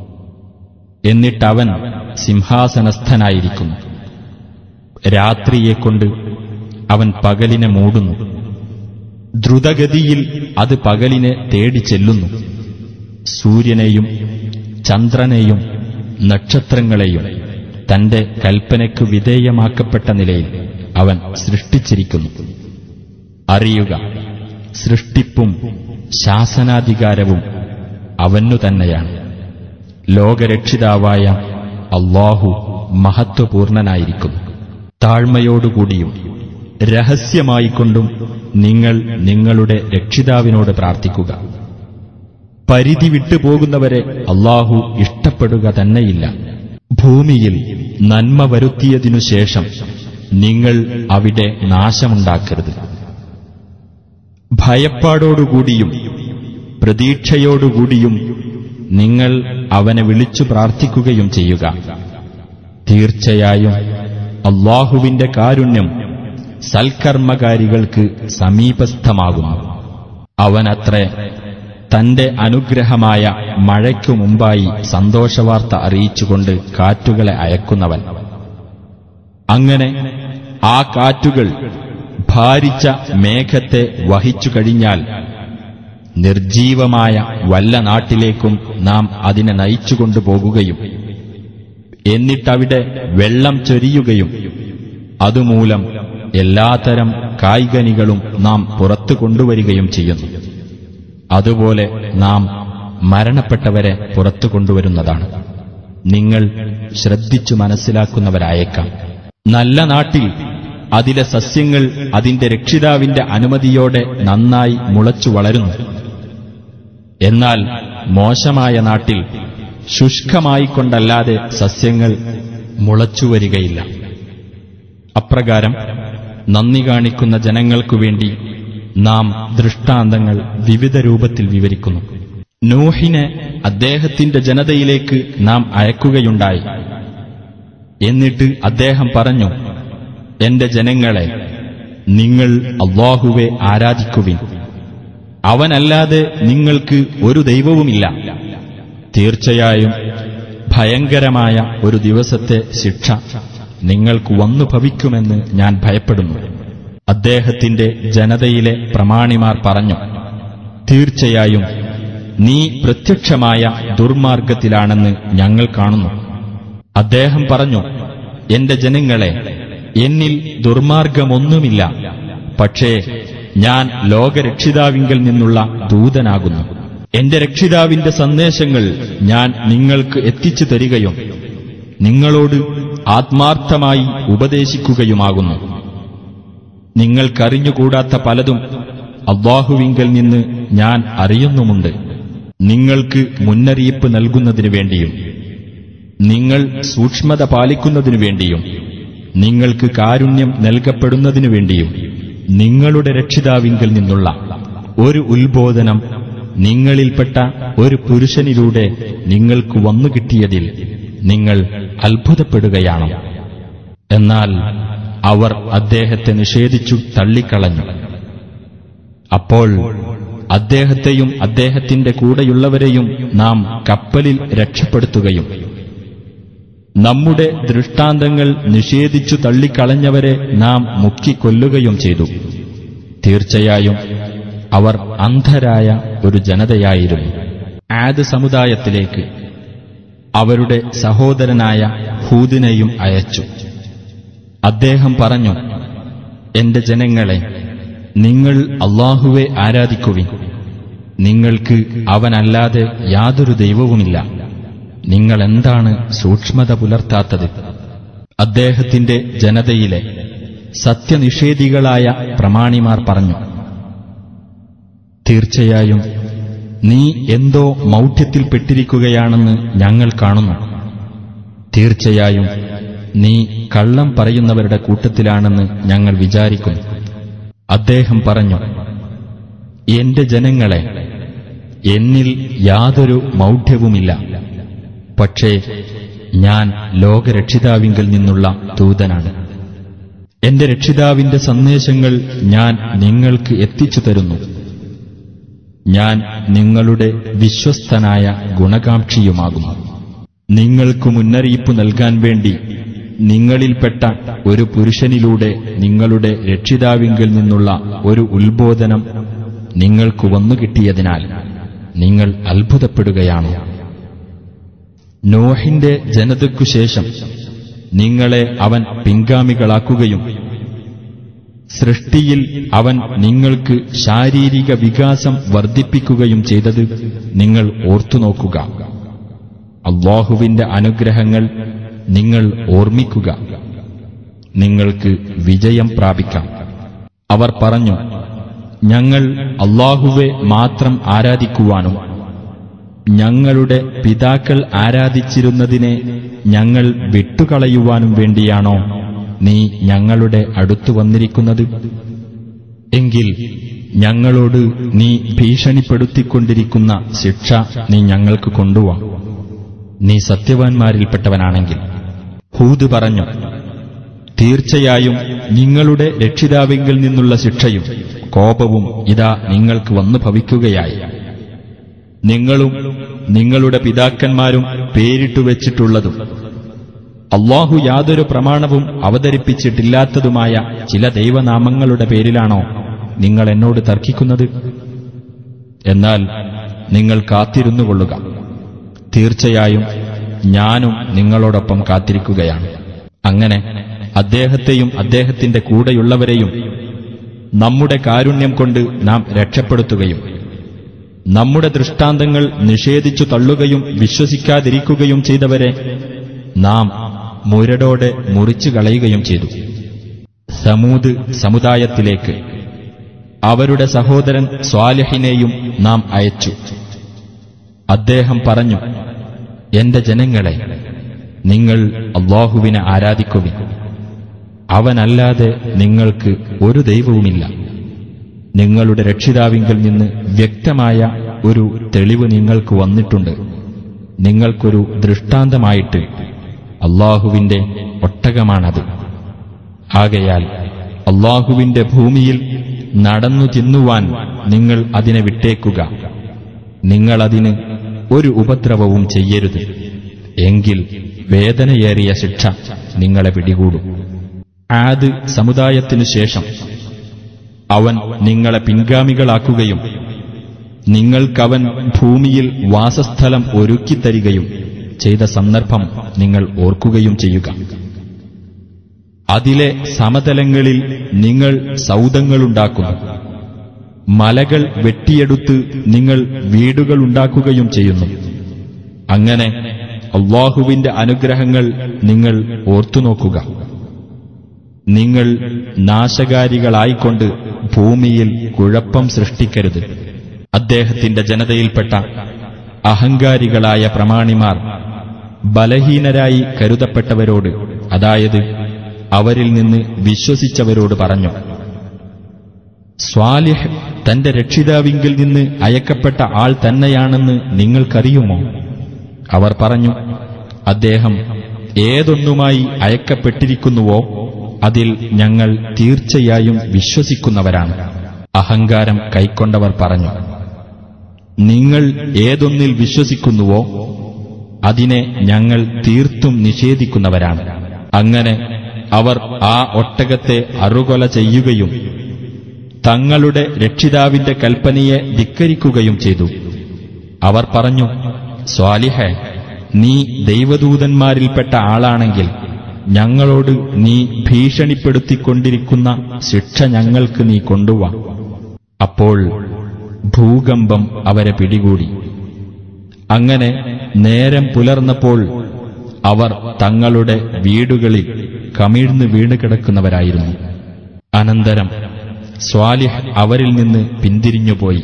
എന്നിട്ടവൻ സിംഹാസനസ്ഥനായിരിക്കുന്നു രാത്രിയെക്കൊണ്ട് അവൻ പകലിനെ മൂടുന്നു ദ്രുതഗതിയിൽ അത് പകലിനെ തേടി ചെല്ലുന്നു സൂര്യനെയും ചന്ദ്രനെയും നക്ഷത്രങ്ങളെയും തന്റെ കൽപ്പനയ്ക്ക് വിധേയമാക്കപ്പെട്ട നിലയിൽ അവൻ സൃഷ്ടിച്ചിരിക്കുന്നു അറിയുക സൃഷ്ടിപ്പും ശാസനാധികാരവും അവനു തന്നെയാണ് ലോകരക്ഷിതാവായ അള്ളാഹു മഹത്വപൂർണനായിരിക്കുന്നു താഴ്മയോടുകൂടിയും രഹസ്യമായിക്കൊണ്ടും നിങ്ങൾ നിങ്ങളുടെ രക്ഷിതാവിനോട് പ്രാർത്ഥിക്കുക പരിധി വിട്ടുപോകുന്നവരെ അള്ളാഹു ഇഷ്ടപ്പെടുക തന്നെയില്ല ഭൂമിയിൽ നന്മ വരുത്തിയതിനു ശേഷം നിങ്ങൾ അവിടെ നാശമുണ്ടാക്കരുത് ഭയപ്പാടോടുകൂടിയും പ്രതീക്ഷയോടുകൂടിയും നിങ്ങൾ അവനെ വിളിച്ചു പ്രാർത്ഥിക്കുകയും ചെയ്യുക തീർച്ചയായും അള്ളാഹുവിന്റെ കാരുണ്യം സൽക്കർമ്മകാരികൾക്ക് സമീപസ്ഥമാകുന്നു അവനത്രേ തന്റെ അനുഗ്രഹമായ മഴയ്ക്കു മുമ്പായി സന്തോഷവാർത്ത അറിയിച്ചുകൊണ്ട് കാറ്റുകളെ അയക്കുന്നവൻ അങ്ങനെ ആ കാറ്റുകൾ ഭാരിച്ച മേഘത്തെ വഹിച്ചു കഴിഞ്ഞാൽ നിർജീവമായ വല്ല നാട്ടിലേക്കും നാം അതിനെ നയിച്ചുകൊണ്ടുപോകുകയും എന്നിട്ടവിടെ വെള്ളം ചൊരിയുകയും അതുമൂലം എല്ലാത്തരം കായികനികളും നാം പുറത്തു കൊണ്ടുവരികയും ചെയ്യുന്നു അതുപോലെ നാം മരണപ്പെട്ടവരെ പുറത്തു കൊണ്ടുവരുന്നതാണ് നിങ്ങൾ ശ്രദ്ധിച്ചു മനസ്സിലാക്കുന്നവരായേക്കാം നല്ല നാട്ടിൽ അതിലെ സസ്യങ്ങൾ അതിന്റെ രക്ഷിതാവിന്റെ അനുമതിയോടെ നന്നായി മുളച്ചു വളരുന്നു എന്നാൽ മോശമായ നാട്ടിൽ ശുഷ്കമായിക്കൊണ്ടല്ലാതെ സസ്യങ്ങൾ മുളച്ചുവരികയില്ല അപ്രകാരം നന്ദി കാണിക്കുന്ന ജനങ്ങൾക്കു വേണ്ടി നാം ദൃഷ്ടാന്തങ്ങൾ വിവിധ രൂപത്തിൽ വിവരിക്കുന്നു നൂഹിനെ അദ്ദേഹത്തിന്റെ ജനതയിലേക്ക് നാം അയക്കുകയുണ്ടായി എന്നിട്ട് അദ്ദേഹം പറഞ്ഞു എന്റെ ജനങ്ങളെ നിങ്ങൾ അള്ളാഹുവെ ആരാധിക്കുവിൻ അവനല്ലാതെ നിങ്ങൾക്ക് ഒരു ദൈവവുമില്ല തീർച്ചയായും ഭയങ്കരമായ ഒരു ദിവസത്തെ ശിക്ഷ നിങ്ങൾക്ക് വന്നു ഭവിക്കുമെന്ന് ഞാൻ ഭയപ്പെടുന്നു അദ്ദേഹത്തിന്റെ ജനതയിലെ പ്രമാണിമാർ പറഞ്ഞു തീർച്ചയായും നീ പ്രത്യക്ഷമായ ദുർമാർഗത്തിലാണെന്ന് ഞങ്ങൾ കാണുന്നു അദ്ദേഹം പറഞ്ഞു എന്റെ ജനങ്ങളെ എന്നിൽ ദുർമാർഗമൊന്നുമില്ല പക്ഷേ ഞാൻ ലോകരക്ഷിതാവിങ്കിൽ നിന്നുള്ള ദൂതനാകുന്നു എന്റെ രക്ഷിതാവിന്റെ സന്ദേശങ്ങൾ ഞാൻ നിങ്ങൾക്ക് എത്തിച്ചു തരികയും നിങ്ങളോട് ആത്മാർത്ഥമായി ഉപദേശിക്കുകയുമാകുന്നു നിങ്ങൾക്കറിഞ്ഞുകൂടാത്ത പലതും അള്ളാഹുവിങ്കൽ നിന്ന് ഞാൻ അറിയുന്നുമുണ്ട് നിങ്ങൾക്ക് മുന്നറിയിപ്പ് നൽകുന്നതിനു വേണ്ടിയും നിങ്ങൾ സൂക്ഷ്മത പാലിക്കുന്നതിനു വേണ്ടിയും നിങ്ങൾക്ക് കാരുണ്യം നൽകപ്പെടുന്നതിനു വേണ്ടിയും നിങ്ങളുടെ രക്ഷിതാവിങ്കൽ നിന്നുള്ള ഒരു ഉത്ബോധനം നിങ്ങളിൽപ്പെട്ട ഒരു പുരുഷനിലൂടെ നിങ്ങൾക്ക് വന്നു കിട്ടിയതിൽ നിങ്ങൾ അത്ഭുതപ്പെടുകയാണ് എന്നാൽ അവർ അദ്ദേഹത്തെ നിഷേധിച്ചു തള്ളിക്കളഞ്ഞു അപ്പോൾ അദ്ദേഹത്തെയും അദ്ദേഹത്തിന്റെ കൂടെയുള്ളവരെയും നാം കപ്പലിൽ രക്ഷപ്പെടുത്തുകയും നമ്മുടെ ദൃഷ്ടാന്തങ്ങൾ നിഷേധിച്ചു തള്ളിക്കളഞ്ഞവരെ നാം മുക്കിക്കൊല്ലുകയും ചെയ്തു തീർച്ചയായും അവർ അന്ധരായ ഒരു ജനതയായിരുന്നു ആദ് സമുദായത്തിലേക്ക് അവരുടെ സഹോദരനായ ഹൂദിനെയും അയച്ചു അദ്ദേഹം പറഞ്ഞു എന്റെ ജനങ്ങളെ നിങ്ങൾ അള്ളാഹുവെ ആരാധിക്കുവിൻ നിങ്ങൾക്ക് അവനല്ലാതെ യാതൊരു ദൈവവുമില്ല നിങ്ങൾ എന്താണ് സൂക്ഷ്മത പുലർത്താത്തത് അദ്ദേഹത്തിന്റെ ജനതയിലെ സത്യനിഷേധികളായ പ്രമാണിമാർ പറഞ്ഞു തീർച്ചയായും നീ എന്തോ മൗഢ്യത്തിൽപ്പെട്ടിരിക്കുകയാണെന്ന് ഞങ്ങൾ കാണുന്നു തീർച്ചയായും നീ കള്ളം പറയുന്നവരുടെ കൂട്ടത്തിലാണെന്ന് ഞങ്ങൾ വിചാരിക്കുന്നു അദ്ദേഹം പറഞ്ഞു എന്റെ ജനങ്ങളെ എന്നിൽ യാതൊരു മൗഢ്യവുമില്ല പക്ഷേ ഞാൻ ലോകരക്ഷിതാവിങ്കിൽ നിന്നുള്ള ദൂതനാണ് എന്റെ രക്ഷിതാവിന്റെ സന്ദേശങ്ങൾ ഞാൻ നിങ്ങൾക്ക് എത്തിച്ചു തരുന്നു ഞാൻ നിങ്ങളുടെ വിശ്വസ്തനായ ഗുണകാംക്ഷിയുമാകുന്നു നിങ്ങൾക്ക് മുന്നറിയിപ്പ് നൽകാൻ വേണ്ടി നിങ്ങളിൽപ്പെട്ട ഒരു പുരുഷനിലൂടെ നിങ്ങളുടെ രക്ഷിതാവിങ്കിൽ നിന്നുള്ള ഒരു ഉത്ബോധനം നിങ്ങൾക്ക് വന്നു കിട്ടിയതിനാൽ നിങ്ങൾ അത്ഭുതപ്പെടുകയാണ് നോഹിന്റെ ജനതയ്ക്കു ശേഷം നിങ്ങളെ അവൻ പിൻഗാമികളാക്കുകയും സൃഷ്ടിയിൽ അവൻ നിങ്ങൾക്ക് ശാരീരിക വികാസം വർദ്ധിപ്പിക്കുകയും ചെയ്തത് നിങ്ങൾ ഓർത്തുനോക്കുക അള്ളാഹുവിന്റെ അനുഗ്രഹങ്ങൾ നിങ്ങൾ ഓർമ്മിക്കുക നിങ്ങൾക്ക് വിജയം പ്രാപിക്കാം അവർ പറഞ്ഞു ഞങ്ങൾ അള്ളാഹുവെ മാത്രം ആരാധിക്കുവാനും ഞങ്ങളുടെ പിതാക്കൾ ആരാധിച്ചിരുന്നതിനെ ഞങ്ങൾ വിട്ടുകളയുവാനും വേണ്ടിയാണോ നീ ഞങ്ങളുടെ അടുത്തു വന്നിരിക്കുന്നത് എങ്കിൽ ഞങ്ങളോട് നീ ഭീഷണിപ്പെടുത്തിക്കൊണ്ടിരിക്കുന്ന ശിക്ഷ നീ ഞങ്ങൾക്ക് കൊണ്ടുവാ നീ സത്യവാൻമാരിൽപ്പെട്ടവനാണെങ്കിൽ ഹൂദ് പറഞ്ഞു തീർച്ചയായും നിങ്ങളുടെ രക്ഷിതാവിങ്കിൽ നിന്നുള്ള ശിക്ഷയും കോപവും ഇതാ നിങ്ങൾക്ക് വന്നു ഭവിക്കുകയായി നിങ്ങളും നിങ്ങളുടെ പിതാക്കന്മാരും പേരിട്ടു വെച്ചിട്ടുള്ളതും അള്ളാഹു യാതൊരു പ്രമാണവും അവതരിപ്പിച്ചിട്ടില്ലാത്തതുമായ ചില ദൈവനാമങ്ങളുടെ പേരിലാണോ നിങ്ങൾ എന്നോട് തർക്കിക്കുന്നത് എന്നാൽ നിങ്ങൾ കാത്തിരുന്നുകൊള്ളുക തീർച്ചയായും ഞാനും നിങ്ങളോടൊപ്പം കാത്തിരിക്കുകയാണ് അങ്ങനെ അദ്ദേഹത്തെയും അദ്ദേഹത്തിന്റെ കൂടെയുള്ളവരെയും നമ്മുടെ കാരുണ്യം കൊണ്ട് നാം രക്ഷപ്പെടുത്തുകയും നമ്മുടെ ദൃഷ്ടാന്തങ്ങൾ നിഷേധിച്ചു തള്ളുകയും വിശ്വസിക്കാതിരിക്കുകയും ചെയ്തവരെ നാം മുരടോടെ മുറിച്ചു കളയുകയും ചെയ്തു സമൂത് സമുദായത്തിലേക്ക് അവരുടെ സഹോദരൻ സ്വാലിഹിനെയും നാം അയച്ചു അദ്ദേഹം പറഞ്ഞു എന്റെ ജനങ്ങളെ നിങ്ങൾ അള്ളാഹുവിനെ ആരാധിക്കുവിൻ അവനല്ലാതെ നിങ്ങൾക്ക് ഒരു ദൈവവുമില്ല നിങ്ങളുടെ രക്ഷിതാവിങ്കിൽ നിന്ന് വ്യക്തമായ ഒരു തെളിവ് നിങ്ങൾക്ക് വന്നിട്ടുണ്ട് നിങ്ങൾക്കൊരു ദൃഷ്ടാന്തമായിട്ട് അള്ളാഹുവിന്റെ ഒട്ടകമാണത് ആകയാൽ അള്ളാഹുവിന്റെ ഭൂമിയിൽ നടന്നു തിന്നുവാൻ നിങ്ങൾ അതിനെ വിട്ടേക്കുക നിങ്ങളതിന് ഒരു ഉപദ്രവവും ചെയ്യരുത് എങ്കിൽ വേദനയേറിയ ശിക്ഷ നിങ്ങളെ പിടികൂടും ആദ് സമുദായത്തിനു ശേഷം അവൻ നിങ്ങളെ പിൻഗാമികളാക്കുകയും നിങ്ങൾക്കവൻ ഭൂമിയിൽ വാസസ്ഥലം ഒരുക്കിത്തരികയും ചെയ്ത സന്ദർഭം നിങ്ങൾ ഓർക്കുകയും ചെയ്യുക അതിലെ സമതലങ്ങളിൽ നിങ്ങൾ സൗദങ്ങളുണ്ടാക്കുന്നു മലകൾ വെട്ടിയെടുത്ത് നിങ്ങൾ വീടുകളുണ്ടാക്കുകയും ചെയ്യുന്നു അങ്ങനെ അള്ളാഹുവിന്റെ അനുഗ്രഹങ്ങൾ നിങ്ങൾ ഓർത്തുനോക്കുക നിങ്ങൾ നാശകാരികളായിക്കൊണ്ട് ഭൂമിയിൽ കുഴപ്പം സൃഷ്ടിക്കരുത് അദ്ദേഹത്തിന്റെ ജനതയിൽപ്പെട്ട അഹങ്കാരികളായ പ്രമാണിമാർ ബലഹീനരായി കരുതപ്പെട്ടവരോട് അതായത് അവരിൽ നിന്ന് വിശ്വസിച്ചവരോട് പറഞ്ഞു സ്വാലിഹ് തന്റെ രക്ഷിതാവിങ്കിൽ നിന്ന് അയക്കപ്പെട്ട ആൾ തന്നെയാണെന്ന് നിങ്ങൾക്കറിയുമോ അവർ പറഞ്ഞു അദ്ദേഹം ഏതൊന്നുമായി അയക്കപ്പെട്ടിരിക്കുന്നുവോ അതിൽ ഞങ്ങൾ തീർച്ചയായും വിശ്വസിക്കുന്നവരാണ് അഹങ്കാരം കൈക്കൊണ്ടവർ പറഞ്ഞു നിങ്ങൾ ഏതൊന്നിൽ വിശ്വസിക്കുന്നുവോ അതിനെ ഞങ്ങൾ തീർത്തും നിഷേധിക്കുന്നവരാണ് അങ്ങനെ അവർ ആ ഒട്ടകത്തെ അറുകൊല ചെയ്യുകയും തങ്ങളുടെ രക്ഷിതാവിന്റെ കൽപ്പനയെ ധിക്കരിക്കുകയും ചെയ്തു അവർ പറഞ്ഞു സ്വാലിഹ നീ ദൈവദൂതന്മാരിൽപ്പെട്ട ആളാണെങ്കിൽ ഞങ്ങളോട് നീ ഭീഷണിപ്പെടുത്തിക്കൊണ്ടിരിക്കുന്ന ശിക്ഷ ഞങ്ങൾക്ക് നീ കൊണ്ടുവാ അപ്പോൾ ഭൂകമ്പം അവരെ പിടികൂടി അങ്ങനെ നേരം പുലർന്നപ്പോൾ അവർ തങ്ങളുടെ വീടുകളിൽ കമിഴ്ന്ന് വീണ് കിടക്കുന്നവരായിരുന്നു അനന്തരം സ്വാലിഹ് അവരിൽ നിന്ന് പിന്തിരിഞ്ഞുപോയി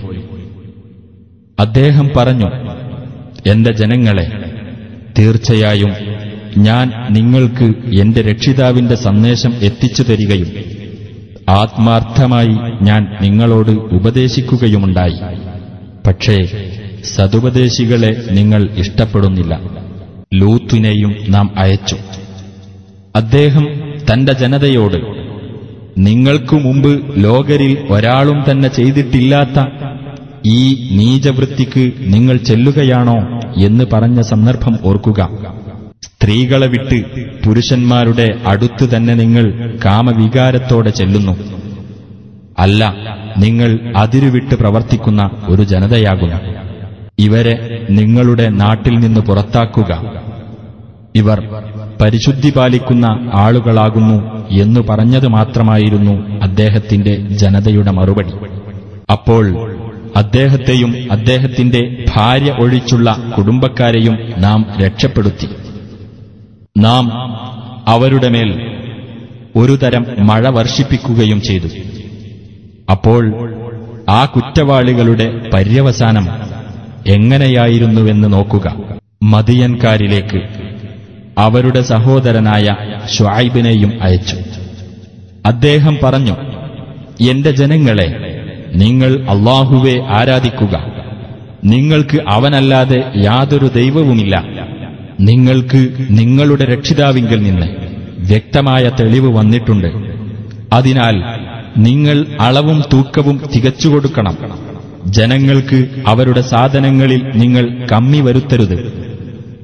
അദ്ദേഹം പറഞ്ഞു എന്റെ ജനങ്ങളെ തീർച്ചയായും ഞാൻ നിങ്ങൾക്ക് എന്റെ രക്ഷിതാവിന്റെ സന്ദേശം എത്തിച്ചു തരികയും ആത്മാർത്ഥമായി ഞാൻ നിങ്ങളോട് ഉപദേശിക്കുകയുമുണ്ടായി പക്ഷേ സതുപദേശികളെ നിങ്ങൾ ഇഷ്ടപ്പെടുന്നില്ല ലൂത്തിനെയും നാം അയച്ചു അദ്ദേഹം തന്റെ ജനതയോട് നിങ്ങൾക്കു മുമ്പ് ലോകരിൽ ഒരാളും തന്നെ ചെയ്തിട്ടില്ലാത്ത ഈ നീചവൃത്തിക്ക് നിങ്ങൾ ചെല്ലുകയാണോ എന്ന് പറഞ്ഞ സന്ദർഭം ഓർക്കുക സ്ത്രീകളെ വിട്ട് പുരുഷന്മാരുടെ അടുത്ത് തന്നെ നിങ്ങൾ കാമവികാരത്തോടെ ചെല്ലുന്നു അല്ല നിങ്ങൾ അതിരുവിട്ട് പ്രവർത്തിക്കുന്ന ഒരു ജനതയാകുന്നു ഇവരെ നിങ്ങളുടെ നാട്ടിൽ നിന്ന് പുറത്താക്കുക ഇവർ പരിശുദ്ധി പാലിക്കുന്ന ആളുകളാകുന്നു എന്നു പറഞ്ഞത് മാത്രമായിരുന്നു അദ്ദേഹത്തിന്റെ ജനതയുടെ മറുപടി അപ്പോൾ അദ്ദേഹത്തെയും അദ്ദേഹത്തിന്റെ ഭാര്യ ഒഴിച്ചുള്ള കുടുംബക്കാരെയും നാം രക്ഷപ്പെടുത്തി നാം അവരുടെ മേൽ ഒരു തരം മഴ വർഷിപ്പിക്കുകയും ചെയ്തു അപ്പോൾ ആ കുറ്റവാളികളുടെ പര്യവസാനം എങ്ങനെയായിരുന്നുവെന്ന് നോക്കുക മദിയൻകാരിലേക്ക് അവരുടെ സഹോദരനായ ഷ്വായിബിനെയും അയച്ചു അദ്ദേഹം പറഞ്ഞു എന്റെ ജനങ്ങളെ നിങ്ങൾ അള്ളാഹുവെ ആരാധിക്കുക നിങ്ങൾക്ക് അവനല്ലാതെ യാതൊരു ദൈവവുമില്ല നിങ്ങൾക്ക് നിങ്ങളുടെ രക്ഷിതാവിങ്കിൽ നിന്ന് വ്യക്തമായ തെളിവ് വന്നിട്ടുണ്ട് അതിനാൽ നിങ്ങൾ അളവും തൂക്കവും തികച്ചുകൊടുക്കണം ജനങ്ങൾക്ക് അവരുടെ സാധനങ്ങളിൽ നിങ്ങൾ കമ്മി വരുത്തരുത്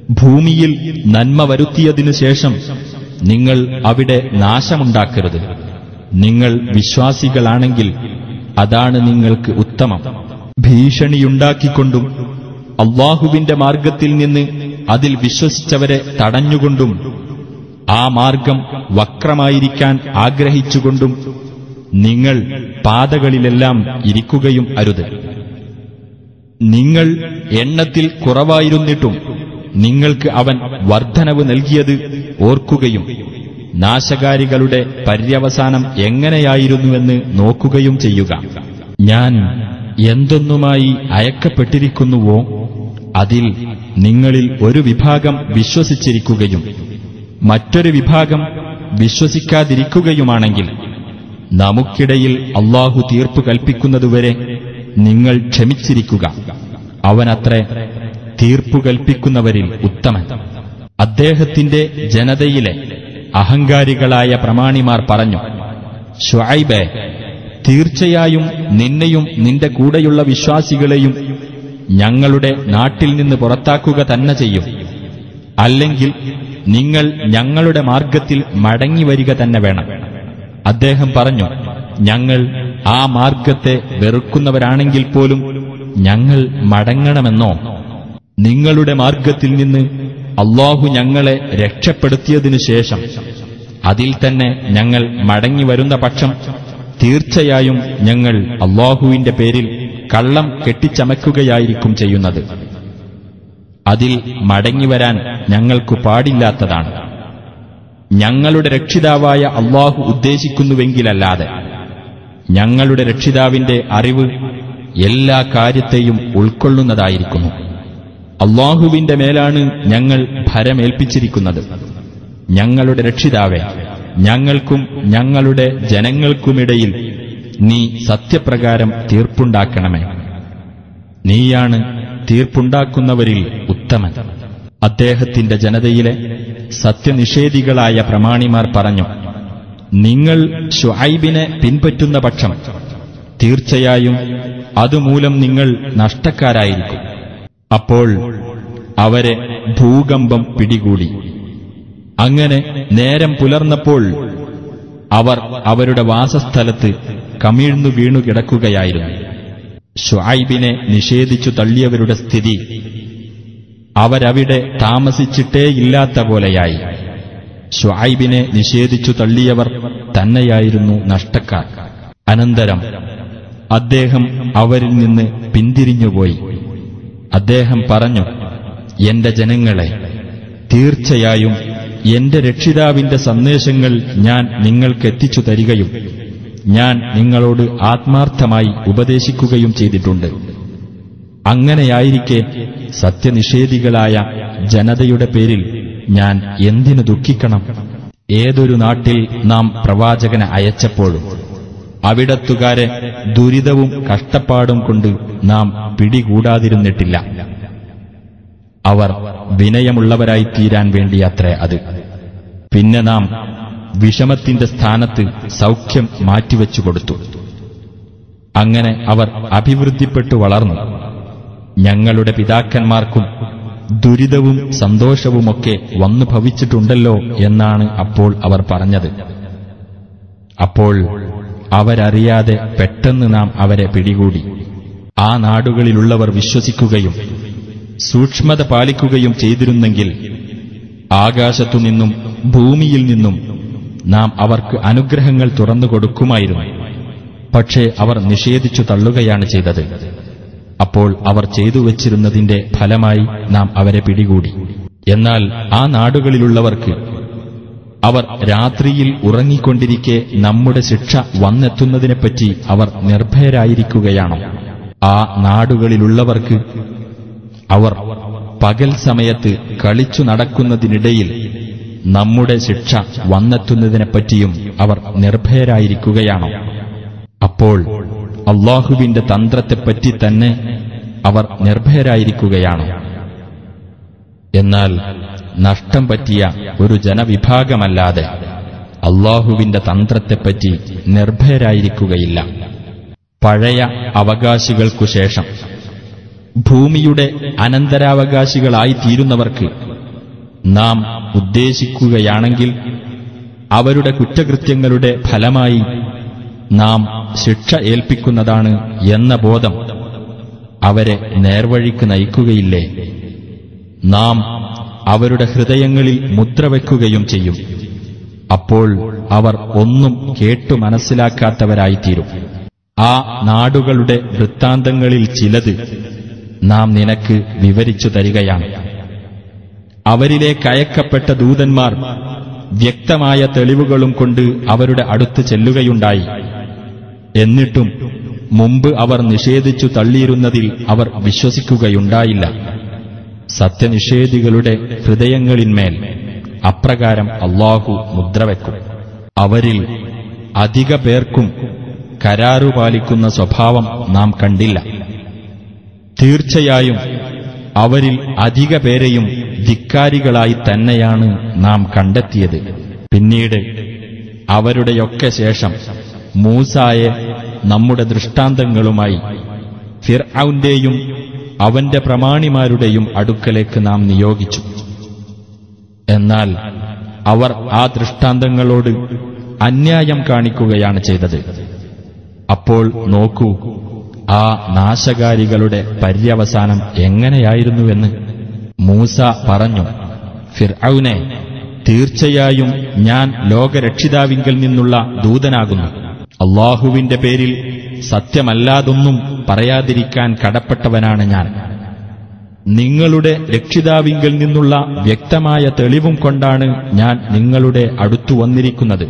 ഭൂമിയിൽ നന്മ വരുത്തിയതിനു ശേഷം നിങ്ങൾ അവിടെ നാശമുണ്ടാക്കരുത് നിങ്ങൾ വിശ്വാസികളാണെങ്കിൽ അതാണ് നിങ്ങൾക്ക് ഉത്തമം ഭീഷണിയുണ്ടാക്കിക്കൊണ്ടും അള്ളാഹുവിന്റെ മാർഗത്തിൽ നിന്ന് അതിൽ വിശ്വസിച്ചവരെ തടഞ്ഞുകൊണ്ടും ആ മാർഗം വക്രമായിരിക്കാൻ ആഗ്രഹിച്ചുകൊണ്ടും നിങ്ങൾ പാതകളിലെല്ലാം ഇരിക്കുകയും അരുത് നിങ്ങൾ എണ്ണത്തിൽ കുറവായിരുന്നിട്ടും നിങ്ങൾക്ക് അവൻ വർധനവ് നൽകിയത് ഓർക്കുകയും നാശകാരികളുടെ പര്യവസാനം എങ്ങനെയായിരുന്നുവെന്ന് നോക്കുകയും ചെയ്യുക ഞാൻ എന്തൊന്നുമായി അയക്കപ്പെട്ടിരിക്കുന്നുവോ അതിൽ നിങ്ങളിൽ ഒരു വിഭാഗം വിശ്വസിച്ചിരിക്കുകയും മറ്റൊരു വിഭാഗം വിശ്വസിക്കാതിരിക്കുകയുമാണെങ്കിൽ നമുക്കിടയിൽ അള്ളാഹു തീർപ്പ് കൽപ്പിക്കുന്നതുവരെ നിങ്ങൾ ക്ഷമിച്ചിരിക്കുക അവനത്രേ തീർപ്പു കൽപ്പിക്കുന്നവരിൽ ഉത്തമൻ അദ്ദേഹത്തിന്റെ ജനതയിലെ അഹങ്കാരികളായ പ്രമാണിമാർ പറഞ്ഞു ഷുഐബെ തീർച്ചയായും നിന്നെയും നിന്റെ കൂടെയുള്ള വിശ്വാസികളെയും ഞങ്ങളുടെ നാട്ടിൽ നിന്ന് പുറത്താക്കുക തന്നെ ചെയ്യും അല്ലെങ്കിൽ നിങ്ങൾ ഞങ്ങളുടെ മാർഗത്തിൽ മടങ്ങിവരിക തന്നെ വേണം അദ്ദേഹം പറഞ്ഞു ഞങ്ങൾ ആ മാർഗത്തെ വെറുക്കുന്നവരാണെങ്കിൽ പോലും ഞങ്ങൾ മടങ്ങണമെന്നോ നിങ്ങളുടെ മാർഗത്തിൽ നിന്ന് അള്ളാഹു ഞങ്ങളെ രക്ഷപ്പെടുത്തിയതിനു ശേഷം അതിൽ തന്നെ ഞങ്ങൾ മടങ്ങി വരുന്ന പക്ഷം തീർച്ചയായും ഞങ്ങൾ അള്ളാഹുവിന്റെ പേരിൽ കള്ളം കെട്ടിച്ചമയ്ക്കുകയായിരിക്കും ചെയ്യുന്നത് അതിൽ മടങ്ങിവരാൻ ഞങ്ങൾക്കു പാടില്ലാത്തതാണ് ഞങ്ങളുടെ രക്ഷിതാവായ അള്ളാഹു ഉദ്ദേശിക്കുന്നുവെങ്കിലല്ലാതെ ഞങ്ങളുടെ രക്ഷിതാവിന്റെ അറിവ് എല്ലാ കാര്യത്തെയും ഉൾക്കൊള്ളുന്നതായിരിക്കുന്നു അള്ളാഹുവിന്റെ മേലാണ് ഞങ്ങൾ ഭരമേൽപ്പിച്ചിരിക്കുന്നത് ഞങ്ങളുടെ രക്ഷിതാവെ ഞങ്ങൾക്കും ഞങ്ങളുടെ ജനങ്ങൾക്കുമിടയിൽ നീ സത്യപ്രകാരം തീർപ്പുണ്ടാക്കണമേ നീയാണ് തീർപ്പുണ്ടാക്കുന്നവരിൽ ഉത്തമൻ അദ്ദേഹത്തിന്റെ ജനതയിലെ സത്യനിഷേധികളായ പ്രമാണിമാർ പറഞ്ഞു നിങ്ങൾ ഷുഐബിനെ പിൻപറ്റുന്ന പക്ഷം തീർച്ചയായും അതുമൂലം നിങ്ങൾ നഷ്ടക്കാരായിരിക്കും അപ്പോൾ അവരെ ഭൂകമ്പം പിടികൂടി അങ്ങനെ നേരം പുലർന്നപ്പോൾ അവർ അവരുടെ വാസസ്ഥലത്ത് കമിഴ്ന്നു വീണു കിടക്കുകയായിരുന്നു ഷുഐബിനെ നിഷേധിച്ചു തള്ളിയവരുടെ സ്ഥിതി അവരവിടെ താമസിച്ചിട്ടേയില്ലാത്ത പോലെയായി ഷുഐബിനെ നിഷേധിച്ചു തള്ളിയവർ തന്നെയായിരുന്നു നഷ്ടക്കാർ അനന്തരം അദ്ദേഹം അവരിൽ നിന്ന് പിന്തിരിഞ്ഞുപോയി അദ്ദേഹം പറഞ്ഞു എന്റെ ജനങ്ങളെ തീർച്ചയായും എന്റെ രക്ഷിതാവിന്റെ സന്ദേശങ്ങൾ ഞാൻ നിങ്ങൾക്കെത്തിച്ചു തരികയും ഞാൻ നിങ്ങളോട് ആത്മാർത്ഥമായി ഉപദേശിക്കുകയും ചെയ്തിട്ടുണ്ട് അങ്ങനെയായിരിക്കെ സത്യനിഷേധികളായ ജനതയുടെ പേരിൽ ഞാൻ എന്തിനു ദുഃഖിക്കണം ഏതൊരു നാട്ടിൽ നാം പ്രവാചകനെ അയച്ചപ്പോഴും അവിടത്തുകാരെ ദുരിതവും കഷ്ടപ്പാടും കൊണ്ട് നാം പിടികൂടാതിരുന്നിട്ടില്ല അവർ വിനയമുള്ളവരായി തീരാൻ വേണ്ടിയത്രേ അത് പിന്നെ നാം വിഷമത്തിന്റെ സ്ഥാനത്ത് സൗഖ്യം മാറ്റിവെച്ചു കൊടുത്തു അങ്ങനെ അവർ അഭിവൃദ്ധിപ്പെട്ടു വളർന്നു ഞങ്ങളുടെ പിതാക്കന്മാർക്കും ദുരിതവും സന്തോഷവുമൊക്കെ വന്നു ഭവിച്ചിട്ടുണ്ടല്ലോ എന്നാണ് അപ്പോൾ അവർ പറഞ്ഞത് അപ്പോൾ അവരറിയാതെ പെട്ടെന്ന് നാം അവരെ പിടികൂടി ആ നാടുകളിലുള്ളവർ വിശ്വസിക്കുകയും സൂക്ഷ്മത പാലിക്കുകയും ചെയ്തിരുന്നെങ്കിൽ ആകാശത്തുനിന്നും ഭൂമിയിൽ നിന്നും നാം അവർക്ക് അനുഗ്രഹങ്ങൾ തുറന്നു കൊടുക്കുമായിരുന്നു പക്ഷേ അവർ നിഷേധിച്ചു തള്ളുകയാണ് ചെയ്തത് അപ്പോൾ അവർ ചെയ്തു വച്ചിരുന്നതിന്റെ ഫലമായി നാം അവരെ പിടികൂടി എന്നാൽ ആ നാടുകളിലുള്ളവർക്ക് അവർ രാത്രിയിൽ ഉറങ്ങിക്കൊണ്ടിരിക്കെ നമ്മുടെ ശിക്ഷ വന്നെത്തുന്നതിനെപ്പറ്റി അവർ നിർഭയരായിരിക്കുകയാണോ ആ നാടുകളിലുള്ളവർക്ക് അവർ പകൽ സമയത്ത് കളിച്ചു നടക്കുന്നതിനിടയിൽ നമ്മുടെ ശിക്ഷ വന്നെത്തുന്നതിനെപ്പറ്റിയും അവർ നിർഭയരായിരിക്കുകയാണോ അപ്പോൾ അള്ളാഹുവിന്റെ തന്ത്രത്തെപ്പറ്റി തന്നെ അവർ നിർഭയരായിരിക്കുകയാണോ എന്നാൽ നഷ്ടം പറ്റിയ ഒരു ജനവിഭാഗമല്ലാതെ അള്ളാഹുവിന്റെ തന്ത്രത്തെപ്പറ്റി നിർഭയരായിരിക്കുകയില്ല പഴയ അവകാശികൾക്കു ശേഷം ഭൂമിയുടെ അനന്തരാവകാശികളായി തീരുന്നവർക്ക് നാം ഉദ്ദേശിക്കുകയാണെങ്കിൽ അവരുടെ കുറ്റകൃത്യങ്ങളുടെ ഫലമായി നാം ശിക്ഷ ഏൽപ്പിക്കുന്നതാണ് എന്ന ബോധം അവരെ നേർവഴിക്ക് നയിക്കുകയില്ലേ നാം അവരുടെ ഹൃദയങ്ങളിൽ മുദ്ര വയ്ക്കുകയും ചെയ്യും അപ്പോൾ അവർ ഒന്നും കേട്ടു മനസ്സിലാക്കാത്തവരായിത്തീരും ആ നാടുകളുടെ വൃത്താന്തങ്ങളിൽ ചിലത് നാം നിനക്ക് വിവരിച്ചു തരികയാണ് അവരിലേക്ക് അയക്കപ്പെട്ട ദൂതന്മാർ വ്യക്തമായ തെളിവുകളും കൊണ്ട് അവരുടെ അടുത്ത് ചെല്ലുകയുണ്ടായി എന്നിട്ടും മുമ്പ് അവർ നിഷേധിച്ചു തള്ളിയിരുന്നതിൽ അവർ വിശ്വസിക്കുകയുണ്ടായില്ല സത്യനിഷേധികളുടെ ഹൃദയങ്ങളിന്മേൽ അപ്രകാരം അള്ളാഹു മുദ്രവെക്കും അവരിൽ അധിക പേർക്കും കരാറു പാലിക്കുന്ന സ്വഭാവം നാം കണ്ടില്ല തീർച്ചയായും അവരിൽ അധിക പേരെയും ധിക്കാരികളായി തന്നെയാണ് നാം കണ്ടെത്തിയത് പിന്നീട് അവരുടെയൊക്കെ ശേഷം മൂസായെ നമ്മുടെ ദൃഷ്ടാന്തങ്ങളുമായി ഫിർഔന്റെയും അവന്റെ പ്രമാണിമാരുടെയും അടുക്കലേക്ക് നാം നിയോഗിച്ചു എന്നാൽ അവർ ആ ദൃഷ്ടാന്തങ്ങളോട് അന്യായം കാണിക്കുകയാണ് ചെയ്തത് അപ്പോൾ നോക്കൂ ആ നാശകാരികളുടെ പര്യവസാനം എങ്ങനെയായിരുന്നുവെന്ന് മൂസ പറഞ്ഞു ഫിർഔനെ തീർച്ചയായും ഞാൻ ലോകരക്ഷിതാവിങ്കിൽ നിന്നുള്ള ദൂതനാകുന്നു അള്ളാഹുവിന്റെ പേരിൽ സത്യമല്ലാതൊന്നും പറയാതിരിക്കാൻ കടപ്പെട്ടവനാണ് ഞാൻ നിങ്ങളുടെ രക്ഷിതാവിങ്കിൽ നിന്നുള്ള വ്യക്തമായ തെളിവും കൊണ്ടാണ് ഞാൻ നിങ്ങളുടെ അടുത്തു വന്നിരിക്കുന്നത്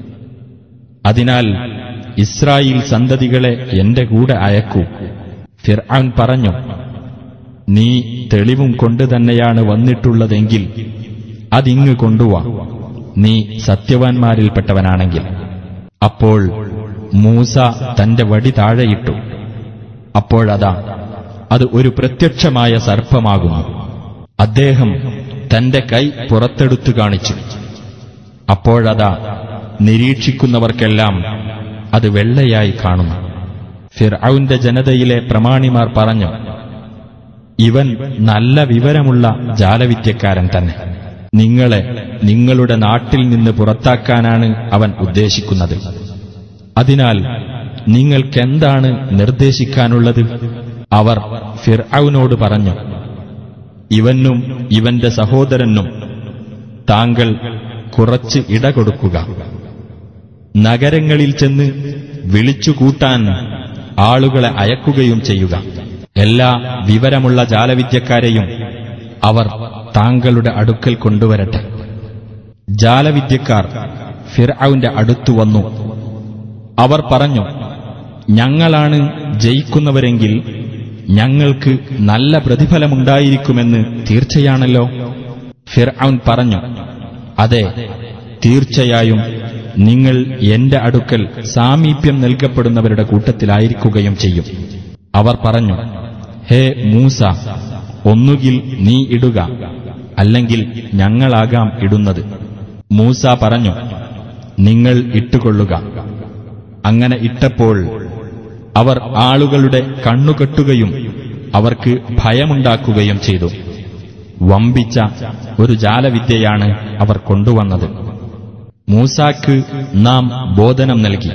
അതിനാൽ ഇസ്രായേൽ സന്തതികളെ എന്റെ കൂടെ അയക്കൂ ഫിർആൻ പറഞ്ഞു നീ തെളിവും കൊണ്ട് തന്നെയാണ് വന്നിട്ടുള്ളതെങ്കിൽ അതിങ്ങ് കൊണ്ടുവാ നീ സത്യവാൻമാരിൽപ്പെട്ടവനാണെങ്കിൽ അപ്പോൾ മൂസ തന്റെ വടി താഴെയിട്ടു അപ്പോഴതാ അത് ഒരു പ്രത്യക്ഷമായ സർപ്പമാകുന്നു അദ്ദേഹം തന്റെ കൈ പുറത്തെടുത്തു കാണിച്ചു അപ്പോഴതാ നിരീക്ഷിക്കുന്നവർക്കെല്ലാം അത് വെള്ളയായി കാണുന്നു ഫിർഔന്റെ ജനതയിലെ പ്രമാണിമാർ പറഞ്ഞു ഇവൻ നല്ല വിവരമുള്ള ജാലവിദ്യക്കാരൻ തന്നെ നിങ്ങളെ നിങ്ങളുടെ നാട്ടിൽ നിന്ന് പുറത്താക്കാനാണ് അവൻ ഉദ്ദേശിക്കുന്നത് അതിനാൽ നിങ്ങൾക്കെന്താണ് നിർദ്ദേശിക്കാനുള്ളത് അവർ ഫിർഔനോട് പറഞ്ഞു ഇവനും ഇവന്റെ സഹോദരനും താങ്കൾ കുറച്ച് ഇട കൊടുക്കുക നഗരങ്ങളിൽ ചെന്ന് വിളിച്ചുകൂട്ടാൻ ആളുകളെ അയക്കുകയും ചെയ്യുക എല്ലാ വിവരമുള്ള ജാലവിദ്യക്കാരെയും അവർ താങ്കളുടെ അടുക്കൽ കൊണ്ടുവരട്ടെ ജാലവിദ്യക്കാർ ഫിർഔന്റെ അടുത്തു വന്നു അവർ പറഞ്ഞു ഞങ്ങളാണ് ജയിക്കുന്നവരെങ്കിൽ ഞങ്ങൾക്ക് നല്ല പ്രതിഫലമുണ്ടായിരിക്കുമെന്ന് തീർച്ചയാണല്ലോ ഫിർഔൻ പറഞ്ഞു അതെ തീർച്ചയായും നിങ്ങൾ എന്റെ അടുക്കൽ സാമീപ്യം നൽകപ്പെടുന്നവരുടെ കൂട്ടത്തിലായിരിക്കുകയും ചെയ്യും അവർ പറഞ്ഞു ഹേ മൂസ ഒന്നുകിൽ നീ ഇടുക അല്ലെങ്കിൽ ഞങ്ങളാകാം ഇടുന്നത് മൂസ പറഞ്ഞു നിങ്ങൾ ഇട്ടുകൊള്ളുക അങ്ങനെ ഇട്ടപ്പോൾ അവർ ആളുകളുടെ കണ്ണുകെട്ടുകയും അവർക്ക് ഭയമുണ്ടാക്കുകയും ചെയ്തു വമ്പിച്ച ഒരു ജാലവിദ്യയാണ് അവർ കൊണ്ടുവന്നത് മൂസാക്ക് നാം ബോധനം നൽകി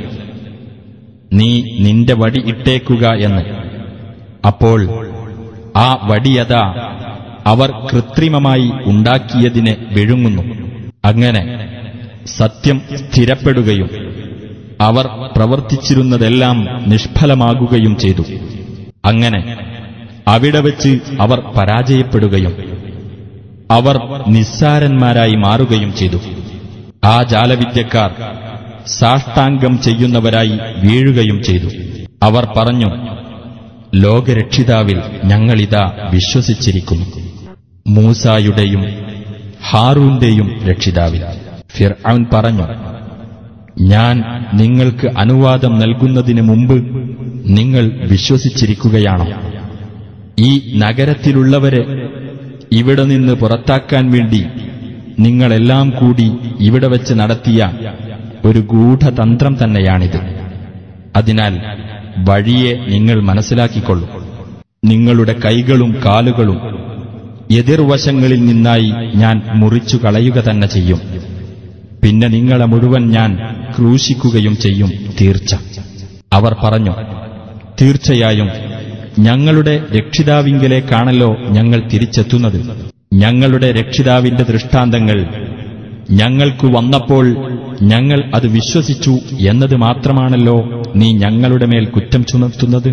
നീ നിന്റെ വടി ഇട്ടേക്കുക എന്ന് അപ്പോൾ ആ വടിയതാ അവർ കൃത്രിമമായി ഉണ്ടാക്കിയതിനെ വിഴുങ്ങുന്നു അങ്ങനെ സത്യം സ്ഥിരപ്പെടുകയും അവർ പ്രവർത്തിച്ചിരുന്നതെല്ലാം നിഷ്ഫലമാകുകയും ചെയ്തു അങ്ങനെ അവിടെ വച്ച് അവർ പരാജയപ്പെടുകയും അവർ നിസ്സാരന്മാരായി മാറുകയും ചെയ്തു ആ ജാലവിദ്യക്കാർ സാഷ്ടാംഗം ചെയ്യുന്നവരായി വീഴുകയും ചെയ്തു അവർ പറഞ്ഞു ലോകരക്ഷിതാവിൽ ഞങ്ങളിതാ വിശ്വസിച്ചിരിക്കുന്നു മൂസായുടെയും ഹാറൂന്റെയും രക്ഷിതാവിൽ ഫിർഔൻ പറഞ്ഞു ഞാൻ നിങ്ങൾക്ക് അനുവാദം നൽകുന്നതിന് മുമ്പ് നിങ്ങൾ വിശ്വസിച്ചിരിക്കുകയാണോ ഈ നഗരത്തിലുള്ളവരെ ഇവിടെ നിന്ന് പുറത്താക്കാൻ വേണ്ടി നിങ്ങളെല്ലാം കൂടി ഇവിടെ വെച്ച് നടത്തിയ ഒരു ഗൂഢതന്ത്രം തന്നെയാണിത് അതിനാൽ വഴിയെ നിങ്ങൾ മനസ്സിലാക്കിക്കൊള്ളൂ നിങ്ങളുടെ കൈകളും കാലുകളും എതിർവശങ്ങളിൽ നിന്നായി ഞാൻ മുറിച്ചു കളയുക തന്നെ ചെയ്യും പിന്നെ നിങ്ങളെ മുഴുവൻ ഞാൻ ക്രൂശിക്കുകയും ചെയ്യും തീർച്ച അവർ പറഞ്ഞു തീർച്ചയായും ഞങ്ങളുടെ രക്ഷിതാവിങ്കലേക്കാണല്ലോ ഞങ്ങൾ തിരിച്ചെത്തുന്നത് ഞങ്ങളുടെ രക്ഷിതാവിന്റെ ദൃഷ്ടാന്തങ്ങൾ ഞങ്ങൾക്കു വന്നപ്പോൾ ഞങ്ങൾ അത് വിശ്വസിച്ചു എന്നത് മാത്രമാണല്ലോ നീ ഞങ്ങളുടെ മേൽ കുറ്റം ചുമത്തുന്നത്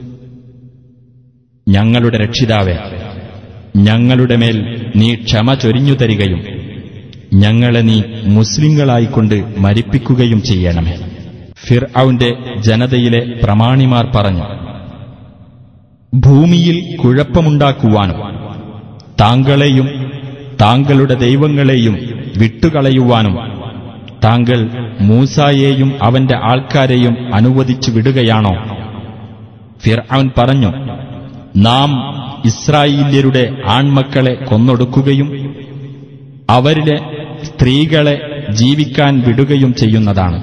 ഞങ്ങളുടെ രക്ഷിതാവെ ഞങ്ങളുടെ മേൽ നീ ക്ഷമ ചൊരിഞ്ഞു തരികയും ഞങ്ങളെ നീ മുസ്ലിങ്ങളായിക്കൊണ്ട് മരിപ്പിക്കുകയും ചെയ്യണമേ ഫിർ ജനതയിലെ പ്രമാണിമാർ പറഞ്ഞു ഭൂമിയിൽ കുഴപ്പമുണ്ടാക്കുവാനും താങ്കളെയും താങ്കളുടെ ദൈവങ്ങളെയും വിട്ടുകളയുവാനും താങ്കൾ മൂസായെയും അവന്റെ ആൾക്കാരെയും അനുവദിച്ചു വിടുകയാണോ ഫിർ പറഞ്ഞു നാം ഇസ്രായേല്യരുടെ ആൺമക്കളെ കൊന്നൊടുക്കുകയും അവരിലെ സ്ത്രീകളെ ജീവിക്കാൻ വിടുകയും ചെയ്യുന്നതാണ്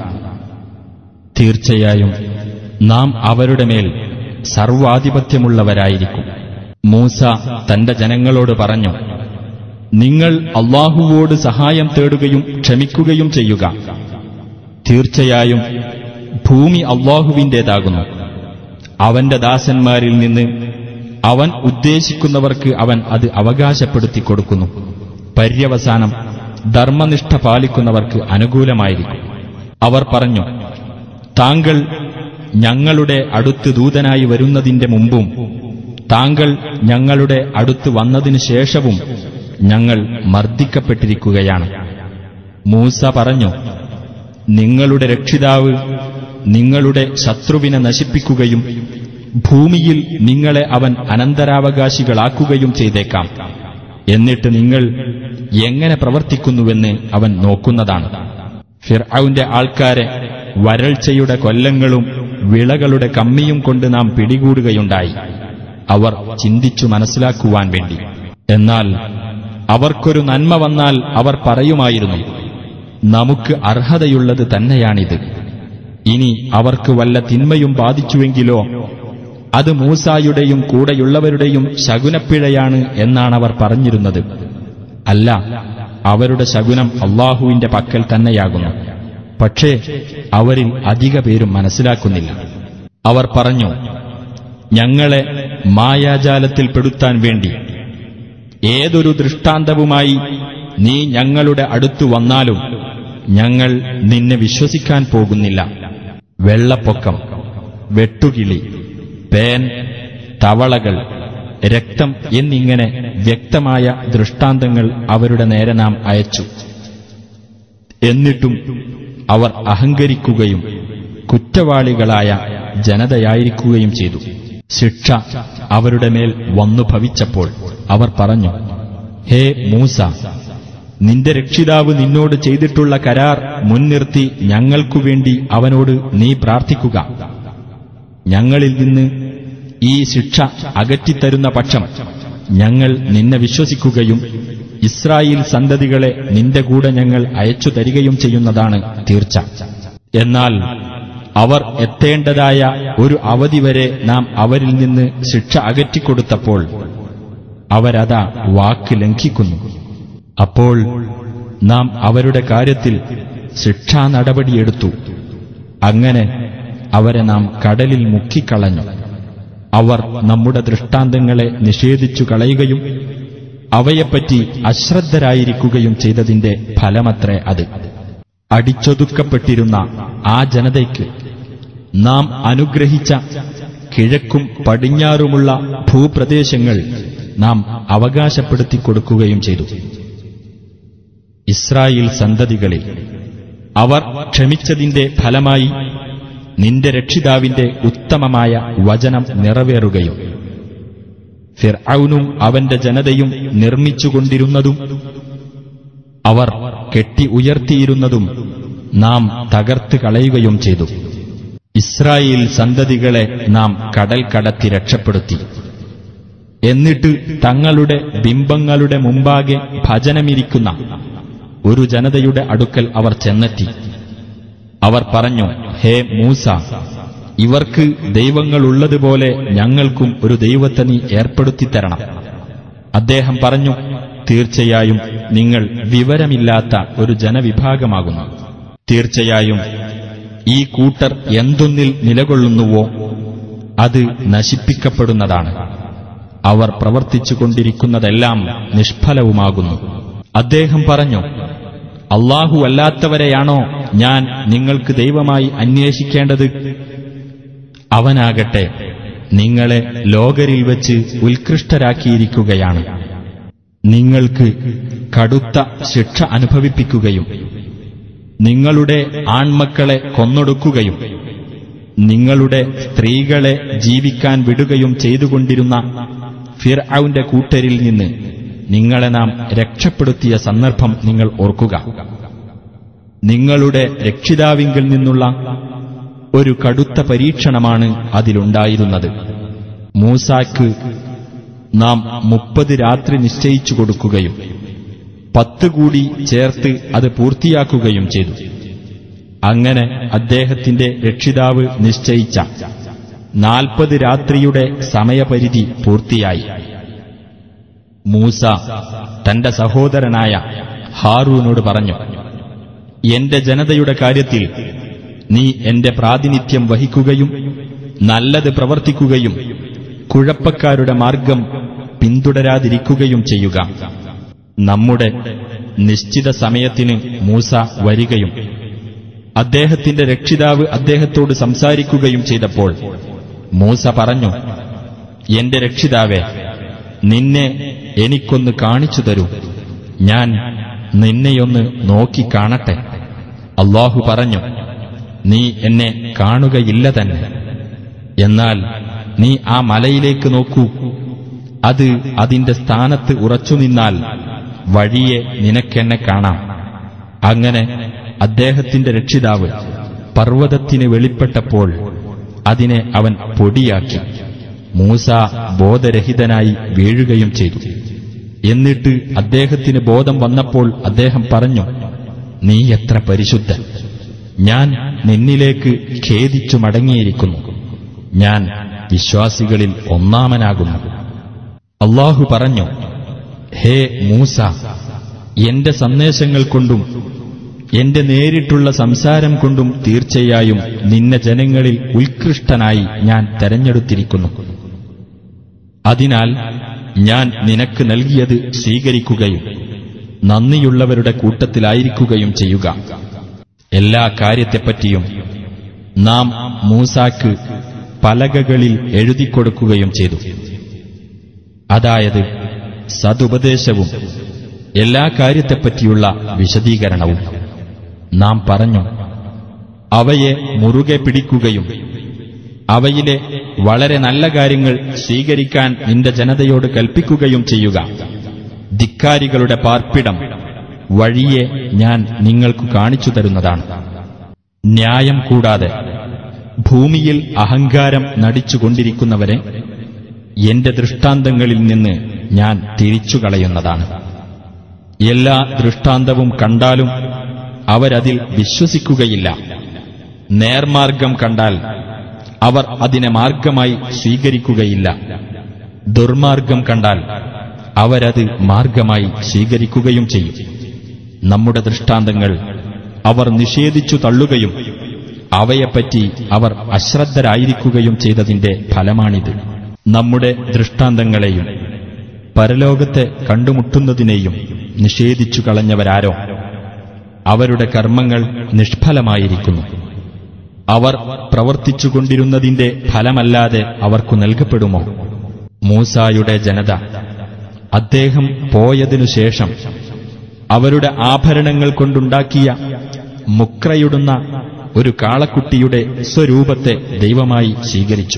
തീർച്ചയായും നാം അവരുടെ മേൽ സർവാധിപത്യമുള്ളവരായിരിക്കും മൂസ തന്റെ ജനങ്ങളോട് പറഞ്ഞു നിങ്ങൾ അള്ളാഹുവോട് സഹായം തേടുകയും ക്ഷമിക്കുകയും ചെയ്യുക തീർച്ചയായും ഭൂമി അള്ളാഹുവിന്റേതാകുന്നു അവന്റെ ദാസന്മാരിൽ നിന്ന് അവൻ ഉദ്ദേശിക്കുന്നവർക്ക് അവൻ അത് അവകാശപ്പെടുത്തി കൊടുക്കുന്നു പര്യവസാനം ധർമ്മനിഷ്ഠ പാലിക്കുന്നവർക്ക് അനുകൂലമായിരിക്കും അവർ പറഞ്ഞു താങ്കൾ ഞങ്ങളുടെ അടുത്ത് ദൂതനായി വരുന്നതിന്റെ മുമ്പും താങ്കൾ ഞങ്ങളുടെ അടുത്ത് വന്നതിനു ശേഷവും ഞങ്ങൾ മർദ്ദിക്കപ്പെട്ടിരിക്കുകയാണ് മൂസ പറഞ്ഞു നിങ്ങളുടെ രക്ഷിതാവ് നിങ്ങളുടെ ശത്രുവിനെ നശിപ്പിക്കുകയും ഭൂമിയിൽ നിങ്ങളെ അവൻ അനന്തരാവകാശികളാക്കുകയും ചെയ്തേക്കാം എന്നിട്ട് നിങ്ങൾ എങ്ങനെ പ്രവർത്തിക്കുന്നുവെന്ന് അവൻ നോക്കുന്നതാണ് ഫിർഔന്റെ ആൾക്കാരെ വരൾച്ചയുടെ കൊല്ലങ്ങളും വിളകളുടെ കമ്മിയും കൊണ്ട് നാം പിടികൂടുകയുണ്ടായി അവർ ചിന്തിച്ചു മനസ്സിലാക്കുവാൻ വേണ്ടി എന്നാൽ അവർക്കൊരു നന്മ വന്നാൽ അവർ പറയുമായിരുന്നു നമുക്ക് അർഹതയുള്ളത് തന്നെയാണിത് ഇനി അവർക്ക് വല്ല തിന്മയും ബാധിച്ചുവെങ്കിലോ അത് മൂസായുടെയും കൂടെയുള്ളവരുടെയും ശകുനപ്പിഴയാണ് എന്നാണവർ പറഞ്ഞിരുന്നത് അല്ല അവരുടെ ശകുനം അള്ളാഹുവിന്റെ പക്കൽ തന്നെയാകുന്നു പക്ഷേ അവരിൽ അധിക പേരും മനസ്സിലാക്കുന്നില്ല അവർ പറഞ്ഞു ഞങ്ങളെ മായാജാലത്തിൽപ്പെടുത്താൻ വേണ്ടി ഏതൊരു ദൃഷ്ടാന്തവുമായി നീ ഞങ്ങളുടെ അടുത്തു വന്നാലും ഞങ്ങൾ നിന്നെ വിശ്വസിക്കാൻ പോകുന്നില്ല വെള്ളപ്പൊക്കം വെട്ടുകിളി പേൻ തവളകൾ രക്തം എന്നിങ്ങനെ വ്യക്തമായ ദൃഷ്ടാന്തങ്ങൾ അവരുടെ നേരെ നാം അയച്ചു എന്നിട്ടും അവർ അഹങ്കരിക്കുകയും കുറ്റവാളികളായ ജനതയായിരിക്കുകയും ചെയ്തു ശിക്ഷ അവരുടെ മേൽ വന്നു ഭവിച്ചപ്പോൾ അവർ പറഞ്ഞു ഹേ മൂസ നിന്റെ രക്ഷിതാവ് നിന്നോട് ചെയ്തിട്ടുള്ള കരാർ മുൻനിർത്തി ഞങ്ങൾക്കു വേണ്ടി അവനോട് നീ പ്രാർത്ഥിക്കുക ഞങ്ങളിൽ നിന്ന് ഈ ശിക്ഷ അകറ്റിത്തരുന്ന പക്ഷം ഞങ്ങൾ നിന്നെ വിശ്വസിക്കുകയും ഇസ്രായേൽ സന്തതികളെ നിന്റെ കൂടെ ഞങ്ങൾ അയച്ചു തരികയും ചെയ്യുന്നതാണ് തീർച്ച എന്നാൽ അവർ എത്തേണ്ടതായ ഒരു അവധി വരെ നാം അവരിൽ നിന്ന് ശിക്ഷ അകറ്റിക്കൊടുത്തപ്പോൾ അവരതാ വാക്ക് ലംഘിക്കുന്നു അപ്പോൾ നാം അവരുടെ കാര്യത്തിൽ ശിക്ഷാ നടപടിയെടുത്തു അങ്ങനെ അവരെ നാം കടലിൽ മുക്കിക്കളഞ്ഞു അവർ നമ്മുടെ ദൃഷ്ടാന്തങ്ങളെ നിഷേധിച്ചു കളയുകയും അവയെപ്പറ്റി അശ്രദ്ധരായിരിക്കുകയും ചെയ്തതിന്റെ ഫലമത്രേ അത് അടിച്ചൊതുക്കപ്പെട്ടിരുന്ന ആ ജനതയ്ക്ക് നാം അനുഗ്രഹിച്ച കിഴക്കും പടിഞ്ഞാറുമുള്ള ഭൂപ്രദേശങ്ങൾ നാം അവകാശപ്പെടുത്തി കൊടുക്കുകയും ചെയ്തു ഇസ്രായേൽ സന്തതികളിൽ അവർ ക്ഷമിച്ചതിന്റെ ഫലമായി നിന്റെ രക്ഷിതാവിന്റെ ഉത്തമമായ വചനം നിറവേറുകയും ഫിർഔനും അവന്റെ ജനതയും നിർമ്മിച്ചുകൊണ്ടിരുന്നതും അവർ കെട്ടി ഉയർത്തിയിരുന്നതും നാം തകർത്ത് കളയുകയും ചെയ്തു ഇസ്രായേൽ സന്തതികളെ നാം കടൽ കടത്തി രക്ഷപ്പെടുത്തി എന്നിട്ട് തങ്ങളുടെ ബിംബങ്ങളുടെ മുമ്പാകെ ഭജനമിരിക്കുന്ന ഒരു ജനതയുടെ അടുക്കൽ അവർ ചെന്നെത്തി അവർ പറഞ്ഞു ഹേ മൂസ ഇവർക്ക് ദൈവങ്ങളുള്ളതുപോലെ ഞങ്ങൾക്കും ഒരു ദൈവത്തെ നീ ഏർപ്പെടുത്തിത്തരണം അദ്ദേഹം പറഞ്ഞു തീർച്ചയായും നിങ്ങൾ വിവരമില്ലാത്ത ഒരു ജനവിഭാഗമാകുന്നു തീർച്ചയായും ഈ കൂട്ടർ എന്തൊന്നിൽ നിലകൊള്ളുന്നുവോ അത് നശിപ്പിക്കപ്പെടുന്നതാണ് അവർ പ്രവർത്തിച്ചുകൊണ്ടിരിക്കുന്നതെല്ലാം നിഷ്ഫലവുമാകുന്നു അദ്ദേഹം പറഞ്ഞു അള്ളാഹു അല്ലാത്തവരെയാണോ ഞാൻ നിങ്ങൾക്ക് ദൈവമായി അന്വേഷിക്കേണ്ടത് അവനാകട്ടെ നിങ്ങളെ ലോകരിൽ വെച്ച് ഉത്കൃഷ്ടരാക്കിയിരിക്കുകയാണ് നിങ്ങൾക്ക് കടുത്ത ശിക്ഷ അനുഭവിപ്പിക്കുകയും നിങ്ങളുടെ ആൺമക്കളെ കൊന്നൊടുക്കുകയും നിങ്ങളുടെ സ്ത്രീകളെ ജീവിക്കാൻ വിടുകയും ചെയ്തുകൊണ്ടിരുന്ന ഫിർഔന്റെ കൂട്ടരിൽ നിന്ന് നിങ്ങളെ നാം രക്ഷപ്പെടുത്തിയ സന്ദർഭം നിങ്ങൾ ഓർക്കുക നിങ്ങളുടെ രക്ഷിതാവിങ്കിൽ നിന്നുള്ള ഒരു കടുത്ത പരീക്ഷണമാണ് അതിലുണ്ടായിരുന്നത് മൂസാക്ക് നാം മുപ്പത് രാത്രി നിശ്ചയിച്ചു കൊടുക്കുകയും പത്ത് കൂടി ചേർത്ത് അത് പൂർത്തിയാക്കുകയും ചെയ്തു അങ്ങനെ അദ്ദേഹത്തിന്റെ രക്ഷിതാവ് നിശ്ചയിച്ച നാൽപ്പത് രാത്രിയുടെ സമയപരിധി പൂർത്തിയായി മൂസ തന്റെ സഹോദരനായ ഹാറൂനോട് പറഞ്ഞു എന്റെ ജനതയുടെ കാര്യത്തിൽ നീ എന്റെ പ്രാതിനിധ്യം വഹിക്കുകയും നല്ലത് പ്രവർത്തിക്കുകയും കുഴപ്പക്കാരുടെ മാർഗം പിന്തുടരാതിരിക്കുകയും ചെയ്യുക നമ്മുടെ നിശ്ചിത സമയത്തിന് മൂസ വരികയും അദ്ദേഹത്തിന്റെ രക്ഷിതാവ് അദ്ദേഹത്തോട് സംസാരിക്കുകയും ചെയ്തപ്പോൾ മൂസ പറഞ്ഞു എന്റെ രക്ഷിതാവേ നിന്നെ എനിക്കൊന്ന് കാണിച്ചു തരൂ ഞാൻ നിന്നെയൊന്ന് നോക്കിക്കാണട്ടെ അള്ളാഹു പറഞ്ഞു നീ എന്നെ കാണുകയില്ല തന്നെ എന്നാൽ നീ ആ മലയിലേക്ക് നോക്കൂ അത് അതിന്റെ സ്ഥാനത്ത് ഉറച്ചുനിന്നാൽ വഴിയെ നിനക്കെന്നെ കാണാം അങ്ങനെ അദ്ദേഹത്തിന്റെ രക്ഷിതാവ് പർവ്വതത്തിന് വെളിപ്പെട്ടപ്പോൾ അതിനെ അവൻ പൊടിയാക്കി മൂസ ബോധരഹിതനായി വീഴുകയും ചെയ്തു എന്നിട്ട് അദ്ദേഹത്തിന് ബോധം വന്നപ്പോൾ അദ്ദേഹം പറഞ്ഞു നീ എത്ര പരിശുദ്ധൻ ഞാൻ നിന്നിലേക്ക് ഖേദിച്ചു മടങ്ങിയിരിക്കുന്നു ഞാൻ വിശ്വാസികളിൽ ഒന്നാമനാകുന്നു അള്ളാഹു പറഞ്ഞു ഹേ മൂസ എന്റെ സന്ദേശങ്ങൾ കൊണ്ടും എന്റെ നേരിട്ടുള്ള സംസാരം കൊണ്ടും തീർച്ചയായും നിന്നെ ജനങ്ങളിൽ ഉത്കൃഷ്ടനായി ഞാൻ തെരഞ്ഞെടുത്തിരിക്കുന്നു അതിനാൽ ഞാൻ നിനക്ക് നൽകിയത് സ്വീകരിക്കുകയും നന്ദിയുള്ളവരുടെ കൂട്ടത്തിലായിരിക്കുകയും ചെയ്യുക എല്ലാ കാര്യത്തെപ്പറ്റിയും നാം മൂസാക്ക് പലകകളിൽ എഴുതിക്കൊടുക്കുകയും ചെയ്തു അതായത് സതുപദേശവും എല്ലാ കാര്യത്തെപ്പറ്റിയുള്ള വിശദീകരണവും നാം പറഞ്ഞു അവയെ മുറുകെ പിടിക്കുകയും അവയിലെ വളരെ നല്ല കാര്യങ്ങൾ സ്വീകരിക്കാൻ നിന്റെ ജനതയോട് കൽപ്പിക്കുകയും ചെയ്യുക ധിക്കാരികളുടെ പാർപ്പിടം വഴിയെ ഞാൻ നിങ്ങൾക്ക് കാണിച്ചു തരുന്നതാണ് ന്യായം കൂടാതെ ഭൂമിയിൽ അഹങ്കാരം നടിച്ചുകൊണ്ടിരിക്കുന്നവരെ എന്റെ ദൃഷ്ടാന്തങ്ങളിൽ നിന്ന് ഞാൻ തിരിച്ചുകളയുന്നതാണ് എല്ലാ ദൃഷ്ടാന്തവും കണ്ടാലും അവരതിൽ വിശ്വസിക്കുകയില്ല നേർമാർഗം കണ്ടാൽ അവർ അതിനെ മാർഗമായി സ്വീകരിക്കുകയില്ല ദുർമാർഗം കണ്ടാൽ അവരത് മാർഗമായി സ്വീകരിക്കുകയും ചെയ്യും നമ്മുടെ ദൃഷ്ടാന്തങ്ങൾ അവർ നിഷേധിച്ചു തള്ളുകയും അവയെപ്പറ്റി അവർ അശ്രദ്ധരായിരിക്കുകയും ചെയ്തതിന്റെ ഫലമാണിത് നമ്മുടെ ദൃഷ്ടാന്തങ്ങളെയും പരലോകത്തെ കണ്ടുമുട്ടുന്നതിനെയും നിഷേധിച്ചു കളഞ്ഞവരാരോ അവരുടെ കർമ്മങ്ങൾ നിഷ്ഫലമായിരിക്കുന്നു അവർ പ്രവർത്തിച്ചുകൊണ്ടിരുന്നതിന്റെ ഫലമല്ലാതെ അവർക്കു നൽകപ്പെടുമോ മൂസായുടെ ജനത അദ്ദേഹം പോയതിനുശേഷം അവരുടെ ആഭരണങ്ങൾ കൊണ്ടുണ്ടാക്കിയ മുക്രയിടുന്ന ഒരു കാളക്കുട്ടിയുടെ സ്വരൂപത്തെ ദൈവമായി സ്വീകരിച്ചു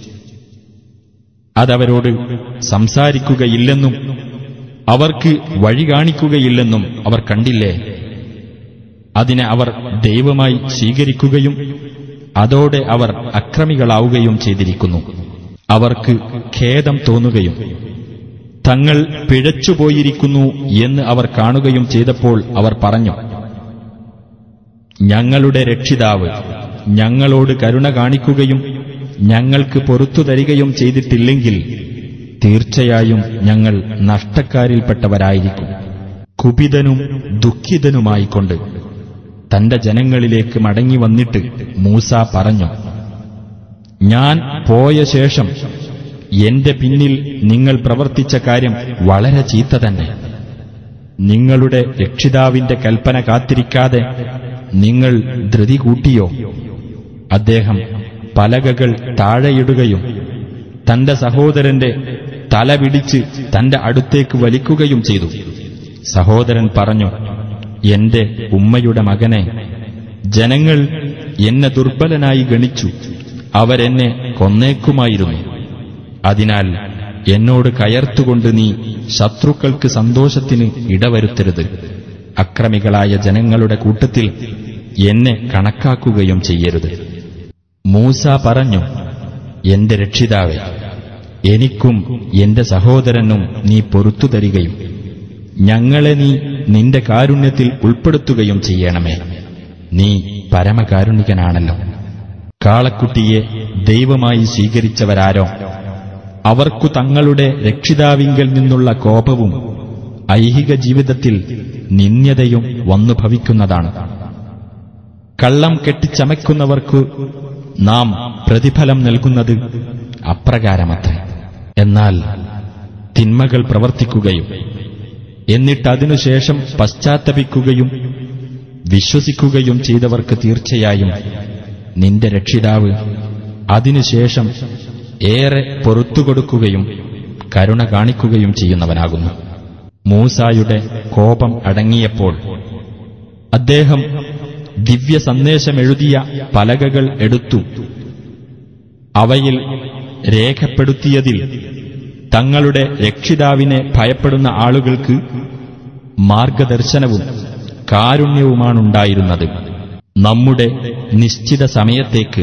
അതവരോട് സംസാരിക്കുകയില്ലെന്നും അവർക്ക് വഴി കാണിക്കുകയില്ലെന്നും അവർ കണ്ടില്ലേ അതിനെ അവർ ദൈവമായി സ്വീകരിക്കുകയും അതോടെ അവർ അക്രമികളാവുകയും ചെയ്തിരിക്കുന്നു അവർക്ക് ഖേദം തോന്നുകയും തങ്ങൾ പിഴച്ചുപോയിരിക്കുന്നു എന്ന് അവർ കാണുകയും ചെയ്തപ്പോൾ അവർ പറഞ്ഞു ഞങ്ങളുടെ രക്ഷിതാവ് ഞങ്ങളോട് കരുണ കാണിക്കുകയും ഞങ്ങൾക്ക് പൊറത്തു തരികയും ചെയ്തിട്ടില്ലെങ്കിൽ തീർച്ചയായും ഞങ്ങൾ നഷ്ടക്കാരിൽപ്പെട്ടവരായിരിക്കും കുപിതനും ദുഃഖിതനുമായിക്കൊണ്ട് തന്റെ ജനങ്ങളിലേക്ക് മടങ്ങി വന്നിട്ട് മൂസ പറഞ്ഞു ഞാൻ പോയ ശേഷം എന്റെ പിന്നിൽ നിങ്ങൾ പ്രവർത്തിച്ച കാര്യം വളരെ ചീത്ത തന്നെ നിങ്ങളുടെ രക്ഷിതാവിന്റെ കൽപ്പന കാത്തിരിക്കാതെ നിങ്ങൾ ധൃതി കൂട്ടിയോ അദ്ദേഹം പലകകൾ താഴെയിടുകയും തന്റെ സഹോദരന്റെ തല പിടിച്ച് തന്റെ അടുത്തേക്ക് വലിക്കുകയും ചെയ്തു സഹോദരൻ പറഞ്ഞു എന്റെ ഉമ്മയുടെ മകനെ ജനങ്ങൾ എന്നെ ദുർബലനായി ഗണിച്ചു അവരെന്നെ കൊന്നേക്കുമായിരുന്നു അതിനാൽ എന്നോട് കയർത്തുകൊണ്ട് നീ ശത്രുക്കൾക്ക് സന്തോഷത്തിന് ഇടവരുത്തരുത് അക്രമികളായ ജനങ്ങളുടെ കൂട്ടത്തിൽ എന്നെ കണക്കാക്കുകയും ചെയ്യരുത് മൂസ പറഞ്ഞു എന്റെ രക്ഷിതാവേ എനിക്കും എന്റെ സഹോദരനും നീ പൊറത്തു തരികയും ഞങ്ങളെ നീ നിന്റെ കാരുണ്യത്തിൽ ഉൾപ്പെടുത്തുകയും ചെയ്യണമേ നീ പരമകാരുണികനാണല്ലോ കാളക്കുട്ടിയെ ദൈവമായി സ്വീകരിച്ചവരാരോ അവർക്കു തങ്ങളുടെ രക്ഷിതാവിങ്കൽ നിന്നുള്ള കോപവും ഐഹിക ജീവിതത്തിൽ നിന്ദ്യതയും വന്നു ഭവിക്കുന്നതാണ് കള്ളം കെട്ടിച്ചമയ്ക്കുന്നവർക്ക് നാം പ്രതിഫലം നൽകുന്നത് അപ്രകാരമത്രേ എന്നാൽ തിന്മകൾ പ്രവർത്തിക്കുകയും എന്നിട്ടതിനുശേഷം പശ്ചാത്തപിക്കുകയും വിശ്വസിക്കുകയും ചെയ്തവർക്ക് തീർച്ചയായും നിന്റെ രക്ഷിതാവ് അതിനുശേഷം ഏറെ പൊറത്തുകൊടുക്കുകയും കരുണ കാണിക്കുകയും ചെയ്യുന്നവനാകുന്നു മൂസായുടെ കോപം അടങ്ങിയപ്പോൾ അദ്ദേഹം ദിവ്യ സന്ദേശമെഴുതിയ പലകകൾ എടുത്തു അവയിൽ രേഖപ്പെടുത്തിയതിൽ തങ്ങളുടെ രക്ഷിതാവിനെ ഭയപ്പെടുന്ന ആളുകൾക്ക് മാർഗദർശനവും കാരുണ്യവുമാണുണ്ടായിരുന്നത് നമ്മുടെ നിശ്ചിത സമയത്തേക്ക്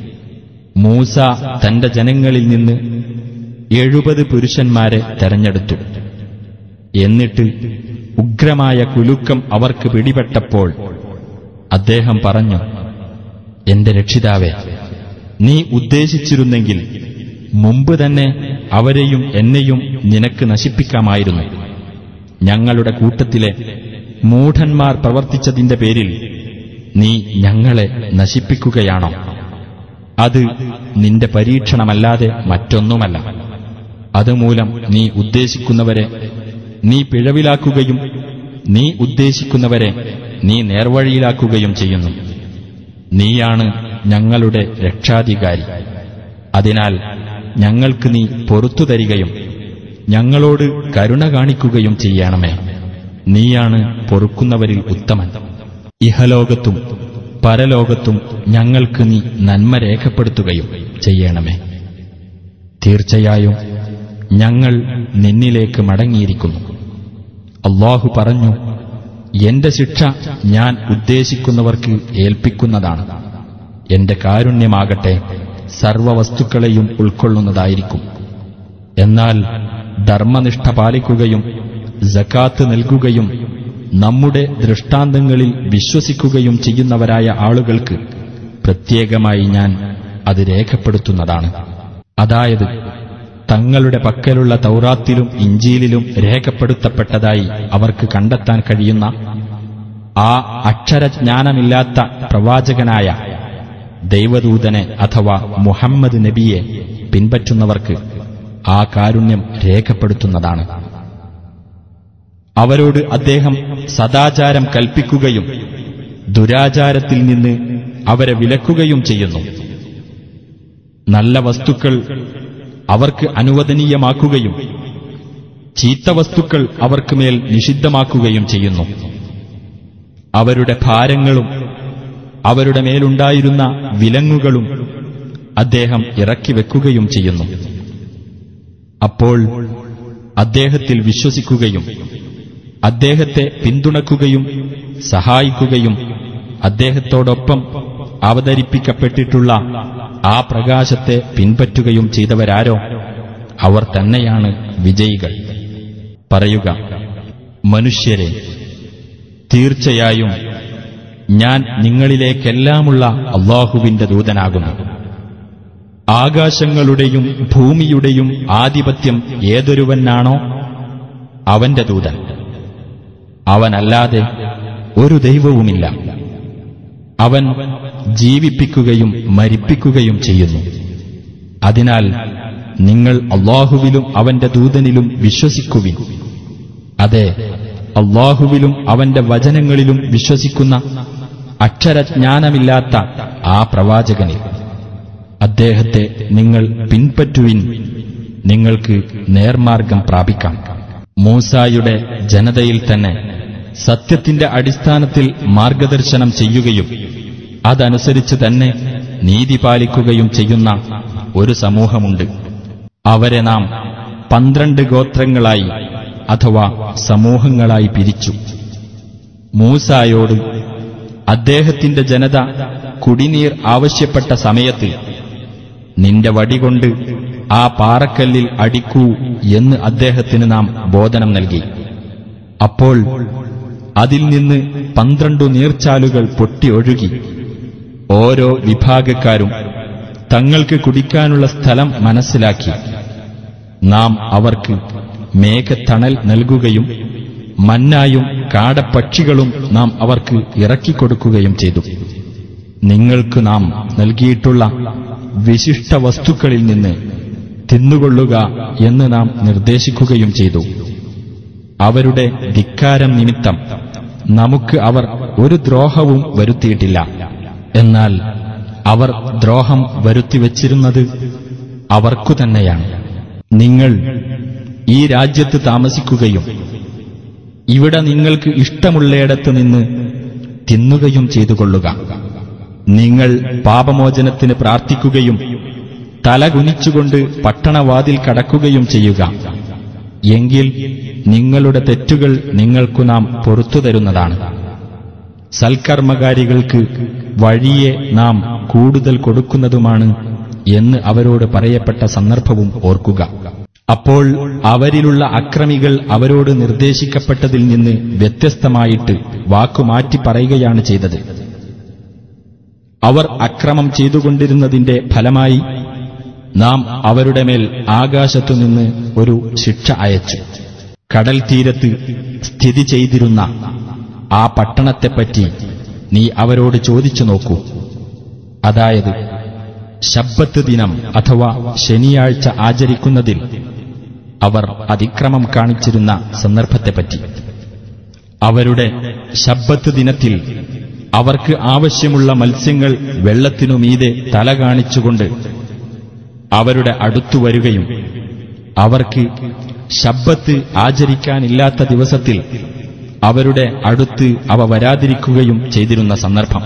മൂസ തന്റെ ജനങ്ങളിൽ നിന്ന് എഴുപത് പുരുഷന്മാരെ തെരഞ്ഞെടുത്തു എന്നിട്ട് ഉഗ്രമായ കുലുക്കം അവർക്ക് പിടിപെട്ടപ്പോൾ അദ്ദേഹം പറഞ്ഞു എന്റെ രക്ഷിതാവേ നീ ഉദ്ദേശിച്ചിരുന്നെങ്കിൽ മുമ്പ് തന്നെ അവരെയും എന്നെയും നിനക്ക് നശിപ്പിക്കാമായിരുന്നു ഞങ്ങളുടെ കൂട്ടത്തിലെ മൂഢന്മാർ പ്രവർത്തിച്ചതിന്റെ പേരിൽ നീ ഞങ്ങളെ നശിപ്പിക്കുകയാണോ അത് നിന്റെ പരീക്ഷണമല്ലാതെ മറ്റൊന്നുമല്ല അതുമൂലം നീ ഉദ്ദേശിക്കുന്നവരെ നീ പിഴവിലാക്കുകയും നീ ഉദ്ദേശിക്കുന്നവരെ നീ നേർവഴിയിലാക്കുകയും ചെയ്യുന്നു നീയാണ് ഞങ്ങളുടെ രക്ഷാധികാരി അതിനാൽ ഞങ്ങൾക്ക് നീ പൊറത്തു തരികയും ഞങ്ങളോട് കരുണ കാണിക്കുകയും ചെയ്യണമേ നീയാണ് പൊറുക്കുന്നവരിൽ ഉത്തമൻ ഇഹലോകത്തും പരലോകത്തും ഞങ്ങൾക്ക് നീ നന്മ രേഖപ്പെടുത്തുകയും ചെയ്യണമേ തീർച്ചയായും ഞങ്ങൾ നിന്നിലേക്ക് മടങ്ങിയിരിക്കുന്നു അള്ളാഹു പറഞ്ഞു എന്റെ ശിക്ഷ ഞാൻ ഉദ്ദേശിക്കുന്നവർക്ക് ഏൽപ്പിക്കുന്നതാണ് എന്റെ കാരുണ്യമാകട്ടെ സർവവസ്തുക്കളെയും ഉൾക്കൊള്ളുന്നതായിരിക്കും എന്നാൽ ധർമ്മനിഷ്ഠ പാലിക്കുകയും ജക്കാത്ത് നൽകുകയും നമ്മുടെ ദൃഷ്ടാന്തങ്ങളിൽ വിശ്വസിക്കുകയും ചെയ്യുന്നവരായ ആളുകൾക്ക് പ്രത്യേകമായി ഞാൻ അത് രേഖപ്പെടുത്തുന്നതാണ് അതായത് തങ്ങളുടെ പക്കലുള്ള തൗറാത്തിലും ഇഞ്ചിയിലും രേഖപ്പെടുത്തപ്പെട്ടതായി അവർക്ക് കണ്ടെത്താൻ കഴിയുന്ന ആ അക്ഷരജ്ഞാനമില്ലാത്ത പ്രവാചകനായ ദൈവദൂതനെ അഥവാ മുഹമ്മദ് നബിയെ പിൻപറ്റുന്നവർക്ക് ആ കാരുണ്യം രേഖപ്പെടുത്തുന്നതാണ് അവരോട് അദ്ദേഹം സദാചാരം കൽപ്പിക്കുകയും ദുരാചാരത്തിൽ നിന്ന് അവരെ വിലക്കുകയും ചെയ്യുന്നു നല്ല വസ്തുക്കൾ അവർക്ക് അനുവദനീയമാക്കുകയും ചീത്ത വസ്തുക്കൾ അവർക്ക് മേൽ നിഷിദ്ധമാക്കുകയും ചെയ്യുന്നു അവരുടെ ഭാരങ്ങളും അവരുടെ മേലുണ്ടായിരുന്ന വിലങ്ങുകളും അദ്ദേഹം ഇറക്കി വെക്കുകയും ചെയ്യുന്നു അപ്പോൾ അദ്ദേഹത്തിൽ വിശ്വസിക്കുകയും അദ്ദേഹത്തെ പിന്തുണക്കുകയും സഹായിക്കുകയും അദ്ദേഹത്തോടൊപ്പം അവതരിപ്പിക്കപ്പെട്ടിട്ടുള്ള ആ പ്രകാശത്തെ പിൻപറ്റുകയും ചെയ്തവരാരോ അവർ തന്നെയാണ് വിജയികൾ പറയുക മനുഷ്യരെ തീർച്ചയായും ഞാൻ നിങ്ങളിലേക്കെല്ലാമുള്ള അള്ളാഹുവിന്റെ ദൂതനാകുന്നു ആകാശങ്ങളുടെയും ഭൂമിയുടെയും ആധിപത്യം ഏതൊരുവനാണോ അവന്റെ ദൂതൻ അവനല്ലാതെ ഒരു ദൈവവുമില്ല അവൻ ജീവിപ്പിക്കുകയും മരിപ്പിക്കുകയും ചെയ്യുന്നു അതിനാൽ നിങ്ങൾ അള്ളാഹുവിലും അവന്റെ ദൂതനിലും വിശ്വസിക്കുവിൻ അതെ അള്ളാഹുവിലും അവന്റെ വചനങ്ങളിലും വിശ്വസിക്കുന്ന അക്ഷരജ്ഞാനമില്ലാത്ത ആ പ്രവാചകനിൽ അദ്ദേഹത്തെ നിങ്ങൾ പിൻപറ്റുവിൻ നിങ്ങൾക്ക് നേർമാർഗം പ്രാപിക്കാം മൂസായുടെ ജനതയിൽ തന്നെ സത്യത്തിന്റെ അടിസ്ഥാനത്തിൽ മാർഗദർശനം ചെയ്യുകയും അതനുസരിച്ച് തന്നെ നീതി പാലിക്കുകയും ചെയ്യുന്ന ഒരു സമൂഹമുണ്ട് അവരെ നാം പന്ത്രണ്ട് ഗോത്രങ്ങളായി അഥവാ സമൂഹങ്ങളായി പിരിച്ചു മൂസായോട് അദ്ദേഹത്തിന്റെ ജനത കുടിനീർ ആവശ്യപ്പെട്ട സമയത്ത് നിന്റെ വടികൊണ്ട് ആ പാറക്കല്ലിൽ അടിക്കൂ എന്ന് അദ്ദേഹത്തിന് നാം ബോധനം നൽകി അപ്പോൾ അതിൽ നിന്ന് പന്ത്രണ്ടു നീർച്ചാലുകൾ പൊട്ടി ഒഴുകി ഓരോ വിഭാഗക്കാരും തങ്ങൾക്ക് കുടിക്കാനുള്ള സ്ഥലം മനസ്സിലാക്കി നാം അവർക്ക് മേഘത്തണൽ നൽകുകയും മന്നായും കാടപ്പക്ഷികളും നാം അവർക്ക് ഇറക്കിക്കൊടുക്കുകയും ചെയ്തു നിങ്ങൾക്ക് നാം നൽകിയിട്ടുള്ള വിശിഷ്ട വസ്തുക്കളിൽ നിന്ന് തിന്നുകൊള്ളുക എന്ന് നാം നിർദ്ദേശിക്കുകയും ചെയ്തു അവരുടെ ധിക്കാരം നിമിത്തം നമുക്ക് അവർ ഒരു ദ്രോഹവും വരുത്തിയിട്ടില്ല എന്നാൽ അവർ ദ്രോഹം വരുത്തിവച്ചിരുന്നത് അവർക്കു തന്നെയാണ് നിങ്ങൾ ഈ രാജ്യത്ത് താമസിക്കുകയും ഇവിടെ നിങ്ങൾക്ക് ഇഷ്ടമുള്ളയിടത്ത് നിന്ന് തിന്നുകയും ചെയ്തുകൊള്ളുക നിങ്ങൾ പാപമോചനത്തിന് പ്രാർത്ഥിക്കുകയും തലകുനിച്ചുകൊണ്ട് പട്ടണവാതിൽ കടക്കുകയും ചെയ്യുക എങ്കിൽ നിങ്ങളുടെ തെറ്റുകൾ നിങ്ങൾക്കു നാം പൊറത്തു തരുന്നതാണ് സൽക്കർമ്മകാരികൾക്ക് വഴിയെ നാം കൂടുതൽ കൊടുക്കുന്നതുമാണ് എന്ന് അവരോട് പറയപ്പെട്ട സന്ദർഭവും ഓർക്കുക അപ്പോൾ അവരിലുള്ള അക്രമികൾ അവരോട് നിർദ്ദേശിക്കപ്പെട്ടതിൽ നിന്ന് വ്യത്യസ്തമായിട്ട് വാക്കുമാറ്റി പറയുകയാണ് ചെയ്തത് അവർ അക്രമം ചെയ്തുകൊണ്ടിരുന്നതിന്റെ ഫലമായി നാം അവരുടെ മേൽ ആകാശത്തുനിന്ന് ഒരു ശിക്ഷ അയച്ചു കടൽ തീരത്ത് സ്ഥിതി ചെയ്തിരുന്ന ആ പട്ടണത്തെപ്പറ്റി നീ അവരോട് ചോദിച്ചു നോക്കൂ അതായത് ശബ്ബത്ത് ദിനം അഥവാ ശനിയാഴ്ച ആചരിക്കുന്നതിൽ അവർ അതിക്രമം കാണിച്ചിരുന്ന സന്ദർഭത്തെപ്പറ്റി അവരുടെ ശബ്ബത്ത് ദിനത്തിൽ അവർക്ക് ആവശ്യമുള്ള മത്സ്യങ്ങൾ വെള്ളത്തിനു മീതെ തല കാണിച്ചുകൊണ്ട് അവരുടെ അടുത്തു വരികയും അവർക്ക് ശബ്ബത്ത് ആചരിക്കാനില്ലാത്ത ദിവസത്തിൽ അവരുടെ അടുത്ത് അവ വരാതിരിക്കുകയും ചെയ്തിരുന്ന സന്ദർഭം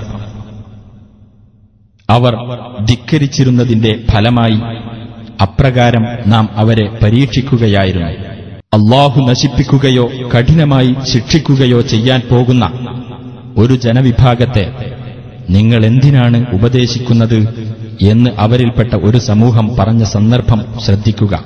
അവർ ധിക്കരിച്ചിരുന്നതിന്റെ ഫലമായി അപ്രകാരം നാം അവരെ പരീക്ഷിക്കുകയായിരുന്നു അള്ളാഹു നശിപ്പിക്കുകയോ കഠിനമായി ശിക്ഷിക്കുകയോ ചെയ്യാൻ പോകുന്ന ഒരു ജനവിഭാഗത്തെ നിങ്ങൾ എന്തിനാണ് ഉപദേശിക്കുന്നത് എന്ന് അവരിൽപ്പെട്ട ഒരു സമൂഹം പറഞ്ഞ സന്ദർഭം ശ്രദ്ധിക്കുക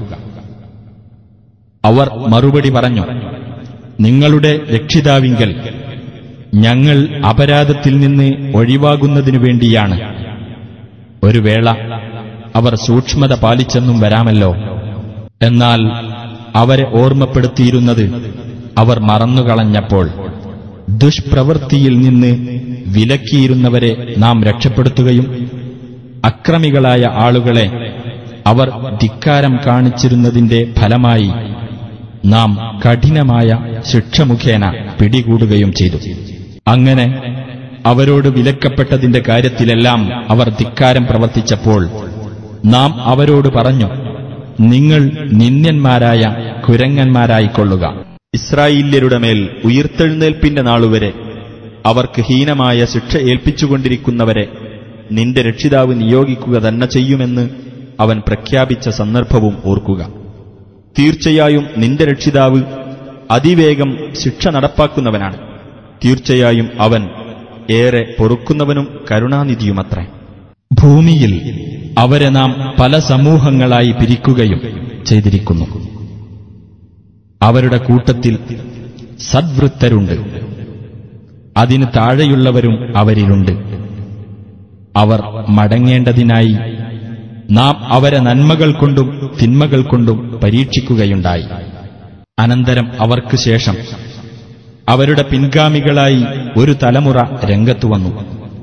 അവർ മറുപടി പറഞ്ഞു നിങ്ങളുടെ രക്ഷിതാവിങ്കൽ ഞങ്ങൾ അപരാധത്തിൽ നിന്ന് ഒഴിവാകുന്നതിനു വേണ്ടിയാണ് ഒരു വേള അവർ സൂക്ഷ്മത പാലിച്ചെന്നും വരാമല്ലോ എന്നാൽ അവരെ ഓർമ്മപ്പെടുത്തിയിരുന്നത് അവർ മറന്നുകളഞ്ഞപ്പോൾ ദുഷ്പ്രവൃത്തിയിൽ നിന്ന് വിലക്കിയിരുന്നവരെ നാം രക്ഷപ്പെടുത്തുകയും അക്രമികളായ ആളുകളെ അവർ ധിക്കാരം കാണിച്ചിരുന്നതിന്റെ ഫലമായി നാം കഠിനമായ ശിക്ഷ മുഖേന പിടികൂടുകയും ചെയ്തു അങ്ങനെ അവരോട് വിലക്കപ്പെട്ടതിന്റെ കാര്യത്തിലെല്ലാം അവർ ധിക്കാരം പ്രവർത്തിച്ചപ്പോൾ നാം അവരോട് പറഞ്ഞു നിങ്ങൾ നിന്ദ്യന്മാരായ കുരങ്ങന്മാരായിക്കൊള്ളുക ഇസ്രായേല്യരുടെ മേൽ ഉയിർത്തെഴുന്നേൽപ്പിന്റെ നാളുവരെ അവർക്ക് ഹീനമായ ശിക്ഷ ഏൽപ്പിച്ചുകൊണ്ടിരിക്കുന്നവരെ നിന്റെ രക്ഷിതാവ് നിയോഗിക്കുക തന്നെ ചെയ്യുമെന്ന് അവൻ പ്രഖ്യാപിച്ച സന്ദർഭവും ഓർക്കുക തീർച്ചയായും നിന്റെ രക്ഷിതാവ് അതിവേഗം ശിക്ഷ നടപ്പാക്കുന്നവനാണ് തീർച്ചയായും അവൻ ഏറെ പൊറുക്കുന്നവനും കരുണാനിധിയുമത്രേ ഭൂമിയിൽ അവരെ നാം പല സമൂഹങ്ങളായി പിരിക്കുകയും ചെയ്തിരിക്കുന്നു അവരുടെ കൂട്ടത്തിൽ സദ്വൃത്തരുണ്ട് അതിന് താഴെയുള്ളവരും അവരിലുണ്ട് അവർ മടങ്ങേണ്ടതിനായി നാം അവരെ നന്മകൾ കൊണ്ടും തിന്മകൾ കൊണ്ടും പരീക്ഷിക്കുകയുണ്ടായി അനന്തരം അവർക്ക് ശേഷം അവരുടെ പിൻഗാമികളായി ഒരു തലമുറ രംഗത്തു വന്നു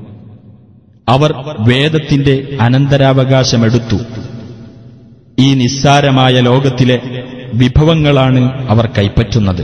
അവർ വേദത്തിന്റെ അനന്തരാവകാശമെടുത്തു ഈ നിസ്സാരമായ ലോകത്തിലെ വിഭവങ്ങളാണ് അവർ കൈപ്പറ്റുന്നത്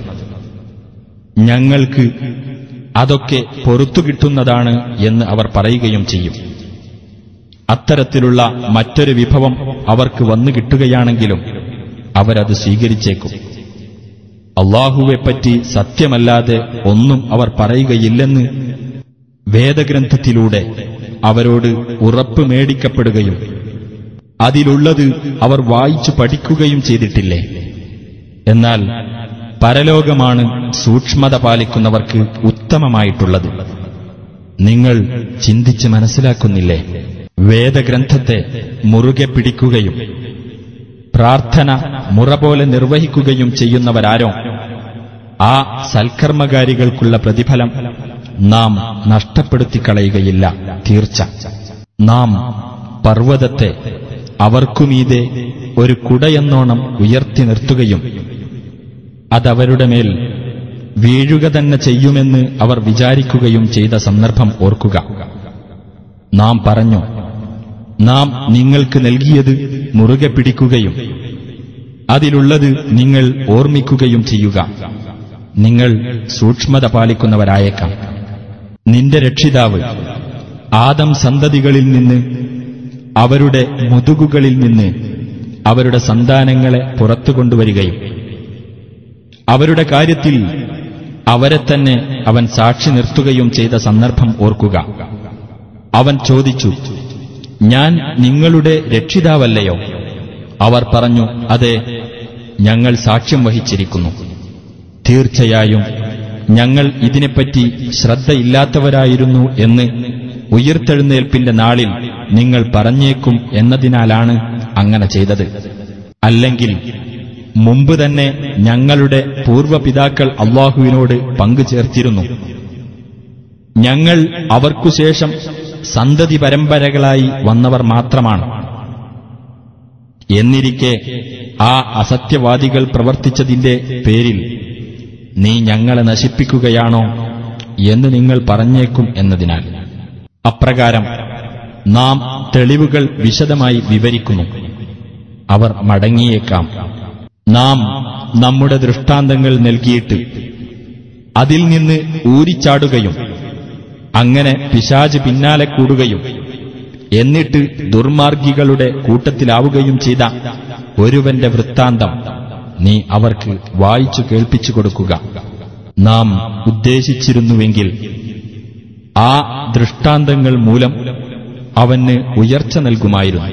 ഞങ്ങൾക്ക് അതൊക്കെ പൊറത്തു കിട്ടുന്നതാണ് എന്ന് അവർ പറയുകയും ചെയ്യും അത്തരത്തിലുള്ള മറ്റൊരു വിഭവം അവർക്ക് വന്നു കിട്ടുകയാണെങ്കിലും അവരത് സ്വീകരിച്ചേക്കും അള്ളാഹുവെപ്പറ്റി സത്യമല്ലാതെ ഒന്നും അവർ പറയുകയില്ലെന്ന് വേദഗ്രന്ഥത്തിലൂടെ അവരോട് ഉറപ്പ് മേടിക്കപ്പെടുകയും അതിലുള്ളത് അവർ വായിച്ചു പഠിക്കുകയും ചെയ്തിട്ടില്ലേ എന്നാൽ പരലോകമാണ് സൂക്ഷ്മത പാലിക്കുന്നവർക്ക് ഉത്തമമായിട്ടുള്ളത് നിങ്ങൾ ചിന്തിച്ച് മനസ്സിലാക്കുന്നില്ലേ വേദഗ്രന്ഥത്തെ മുറുകെ പിടിക്കുകയും പ്രാർത്ഥന മുറ പോലെ നിർവഹിക്കുകയും ചെയ്യുന്നവരാരോ ആ സൽക്കർമ്മകാരികൾക്കുള്ള പ്രതിഫലം നാം നഷ്ടപ്പെടുത്തിക്കളയുകയില്ല തീർച്ച നാം പർവ്വതത്തെ അവർക്കുമീതെ ഒരു കുടയെന്നോണം ഉയർത്തി നിർത്തുകയും അതവരുടെ മേൽ വീഴുക തന്നെ ചെയ്യുമെന്ന് അവർ വിചാരിക്കുകയും ചെയ്ത സന്ദർഭം ഓർക്കുക നാം പറഞ്ഞു നാം നിങ്ങൾക്ക് നൽകിയത് മുറുകെ പിടിക്കുകയും അതിലുള്ളത് നിങ്ങൾ ഓർമ്മിക്കുകയും ചെയ്യുക നിങ്ങൾ സൂക്ഷ്മത പാലിക്കുന്നവരായേക്കാം നിന്റെ രക്ഷിതാവ് ആദം സന്തതികളിൽ നിന്ന് അവരുടെ മുതുകുകളിൽ നിന്ന് അവരുടെ സന്താനങ്ങളെ പുറത്തു കൊണ്ടുവരികയും അവരുടെ കാര്യത്തിൽ അവരെ തന്നെ അവൻ സാക്ഷി നിർത്തുകയും ചെയ്ത സന്ദർഭം ഓർക്കുക അവൻ ചോദിച്ചു ഞാൻ നിങ്ങളുടെ രക്ഷിതാവല്ലയോ അവർ പറഞ്ഞു അതെ ഞങ്ങൾ സാക്ഷ്യം വഹിച്ചിരിക്കുന്നു തീർച്ചയായും ഞങ്ങൾ ഇതിനെപ്പറ്റി ശ്രദ്ധയില്ലാത്തവരായിരുന്നു എന്ന് ഉയർത്തെഴുന്നേൽപ്പിന്റെ നാളിൽ നിങ്ങൾ പറഞ്ഞേക്കും എന്നതിനാലാണ് അങ്ങനെ ചെയ്തത് അല്ലെങ്കിൽ മുമ്പ് തന്നെ ഞങ്ങളുടെ പൂർവപിതാക്കൾ അള്ളാഹുവിനോട് പങ്കുചേർത്തിരുന്നു ഞങ്ങൾ അവർക്കുശേഷം സന്തതി പരമ്പരകളായി വന്നവർ മാത്രമാണ് എന്നിരിക്കെ ആ അസത്യവാദികൾ പ്രവർത്തിച്ചതിന്റെ പേരിൽ നീ ഞങ്ങളെ നശിപ്പിക്കുകയാണോ എന്ന് നിങ്ങൾ പറഞ്ഞേക്കും എന്നതിനാൽ അപ്രകാരം നാം തെളിവുകൾ വിശദമായി വിവരിക്കുന്നു അവർ മടങ്ങിയേക്കാം നാം നമ്മുടെ ദൃഷ്ടാന്തങ്ങൾ നൽകിയിട്ട് അതിൽ നിന്ന് ഊരിച്ചാടുകയും അങ്ങനെ പിശാജ് പിന്നാലെ കൂടുകയും എന്നിട്ട് ദുർമാർഗികളുടെ കൂട്ടത്തിലാവുകയും ചെയ്ത ഒരുവന്റെ വൃത്താന്തം നീ അവർക്ക് വായിച്ചു കേൾപ്പിച്ചു കൊടുക്കുക നാം ഉദ്ദേശിച്ചിരുന്നുവെങ്കിൽ ആ ദൃഷ്ടാന്തങ്ങൾ മൂലം അവന് ഉയർച്ച നൽകുമായിരുന്നു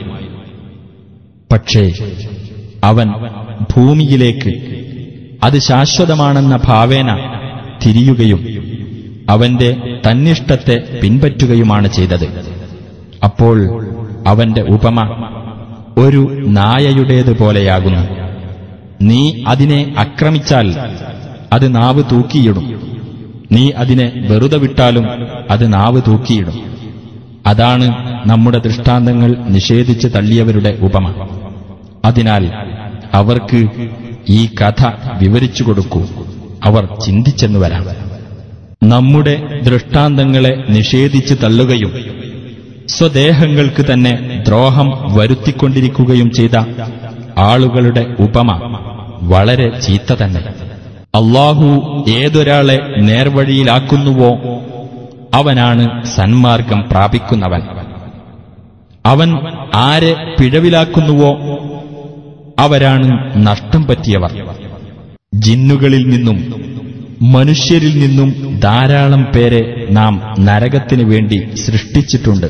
പക്ഷേ അവൻ ഭൂമിയിലേക്ക് അത് ശാശ്വതമാണെന്ന ഭാവേന തിരിയുകയും അവന്റെ തന്നിഷ്ടത്തെ പിൻപറ്റുകയുമാണ് ചെയ്തത് അപ്പോൾ അവന്റെ ഉപമ ഒരു നായയുടേതുപോലെയാകുന്നു നീ അതിനെ ആക്രമിച്ചാൽ അത് നാവ് തൂക്കിയിടും നീ അതിനെ വെറുതെ വിട്ടാലും അത് നാവ് തൂക്കിയിടും അതാണ് നമ്മുടെ ദൃഷ്ടാന്തങ്ങൾ നിഷേധിച്ച് തള്ളിയവരുടെ ഉപമ അതിനാൽ അവർക്ക് ഈ കഥ വിവരിച്ചു കൊടുക്കൂ അവർ ചിന്തിച്ചെന്നു വരാം നമ്മുടെ ദൃഷ്ടാന്തങ്ങളെ നിഷേധിച്ച് തള്ളുകയും സ്വദേഹങ്ങൾക്ക് തന്നെ ദ്രോഹം വരുത്തിക്കൊണ്ടിരിക്കുകയും ചെയ്ത ആളുകളുടെ ഉപമ വളരെ ചീത്ത തന്നെ അള്ളാഹു ഏതൊരാളെ നേർവഴിയിലാക്കുന്നുവോ അവനാണ് സന്മാർഗം പ്രാപിക്കുന്നവൻ അവൻ ആരെ പിഴവിലാക്കുന്നുവോ അവരാണ് നഷ്ടം പറ്റിയവർ ജിന്നുകളിൽ നിന്നും മനുഷ്യരിൽ നിന്നും ധാരാളം പേരെ നാം നരകത്തിനു വേണ്ടി സൃഷ്ടിച്ചിട്ടുണ്ട്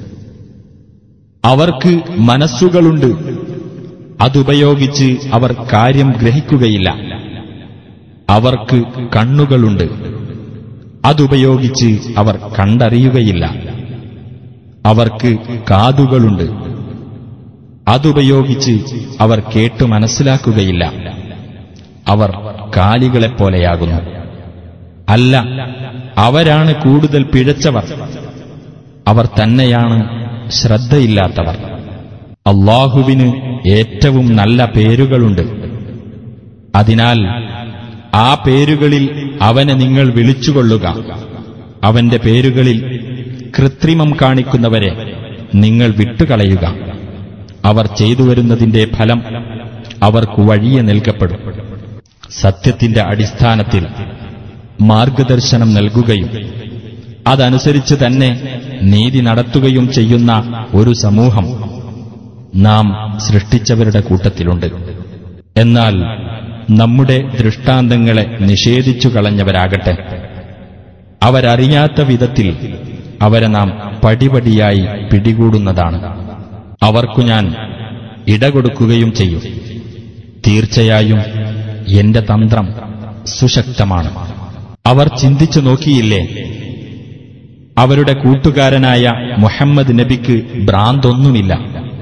അവർക്ക് മനസ്സുകളുണ്ട് അതുപയോഗിച്ച് അവർ കാര്യം ഗ്രഹിക്കുകയില്ല അവർക്ക് കണ്ണുകളുണ്ട് അതുപയോഗിച്ച് അവർ കണ്ടറിയുകയില്ല അവർക്ക് കാതുകളുണ്ട് അതുപയോഗിച്ച് അവർ കേട്ടു മനസ്സിലാക്കുകയില്ല അവർ കാലികളെപ്പോലെയാകുന്നു അല്ല അവരാണ് കൂടുതൽ പിഴച്ചവർ അവർ തന്നെയാണ് ശ്രദ്ധയില്ലാത്തവർ അള്ളാഹുവിന് ഏറ്റവും നല്ല പേരുകളുണ്ട് അതിനാൽ ആ പേരുകളിൽ അവനെ നിങ്ങൾ വിളിച്ചുകൊള്ളുക അവന്റെ പേരുകളിൽ കൃത്രിമം കാണിക്കുന്നവരെ നിങ്ങൾ വിട്ടുകളയുക അവർ ചെയ്തു വരുന്നതിന്റെ ഫലം അവർക്ക് വഴിയെ നൽകപ്പെടും സത്യത്തിന്റെ അടിസ്ഥാനത്തിൽ മാർഗദർശനം നൽകുകയും അതനുസരിച്ച് തന്നെ നീതി നടത്തുകയും ചെയ്യുന്ന ഒരു സമൂഹം നാം സൃഷ്ടിച്ചവരുടെ കൂട്ടത്തിലുണ്ട് എന്നാൽ നമ്മുടെ ദൃഷ്ടാന്തങ്ങളെ നിഷേധിച്ചു കളഞ്ഞവരാകട്ടെ അവരറിയാത്ത വിധത്തിൽ അവരെ നാം പടിപടിയായി പിടികൂടുന്നതാണ് അവർക്കു ഞാൻ ഇടകൊടുക്കുകയും ചെയ്യും തീർച്ചയായും എന്റെ തന്ത്രം സുശക്തമാണ് അവർ ചിന്തിച്ചു നോക്കിയില്ലേ അവരുടെ കൂട്ടുകാരനായ മുഹമ്മദ് നബിക്ക് ഭ്രാന്തൊന്നുമില്ല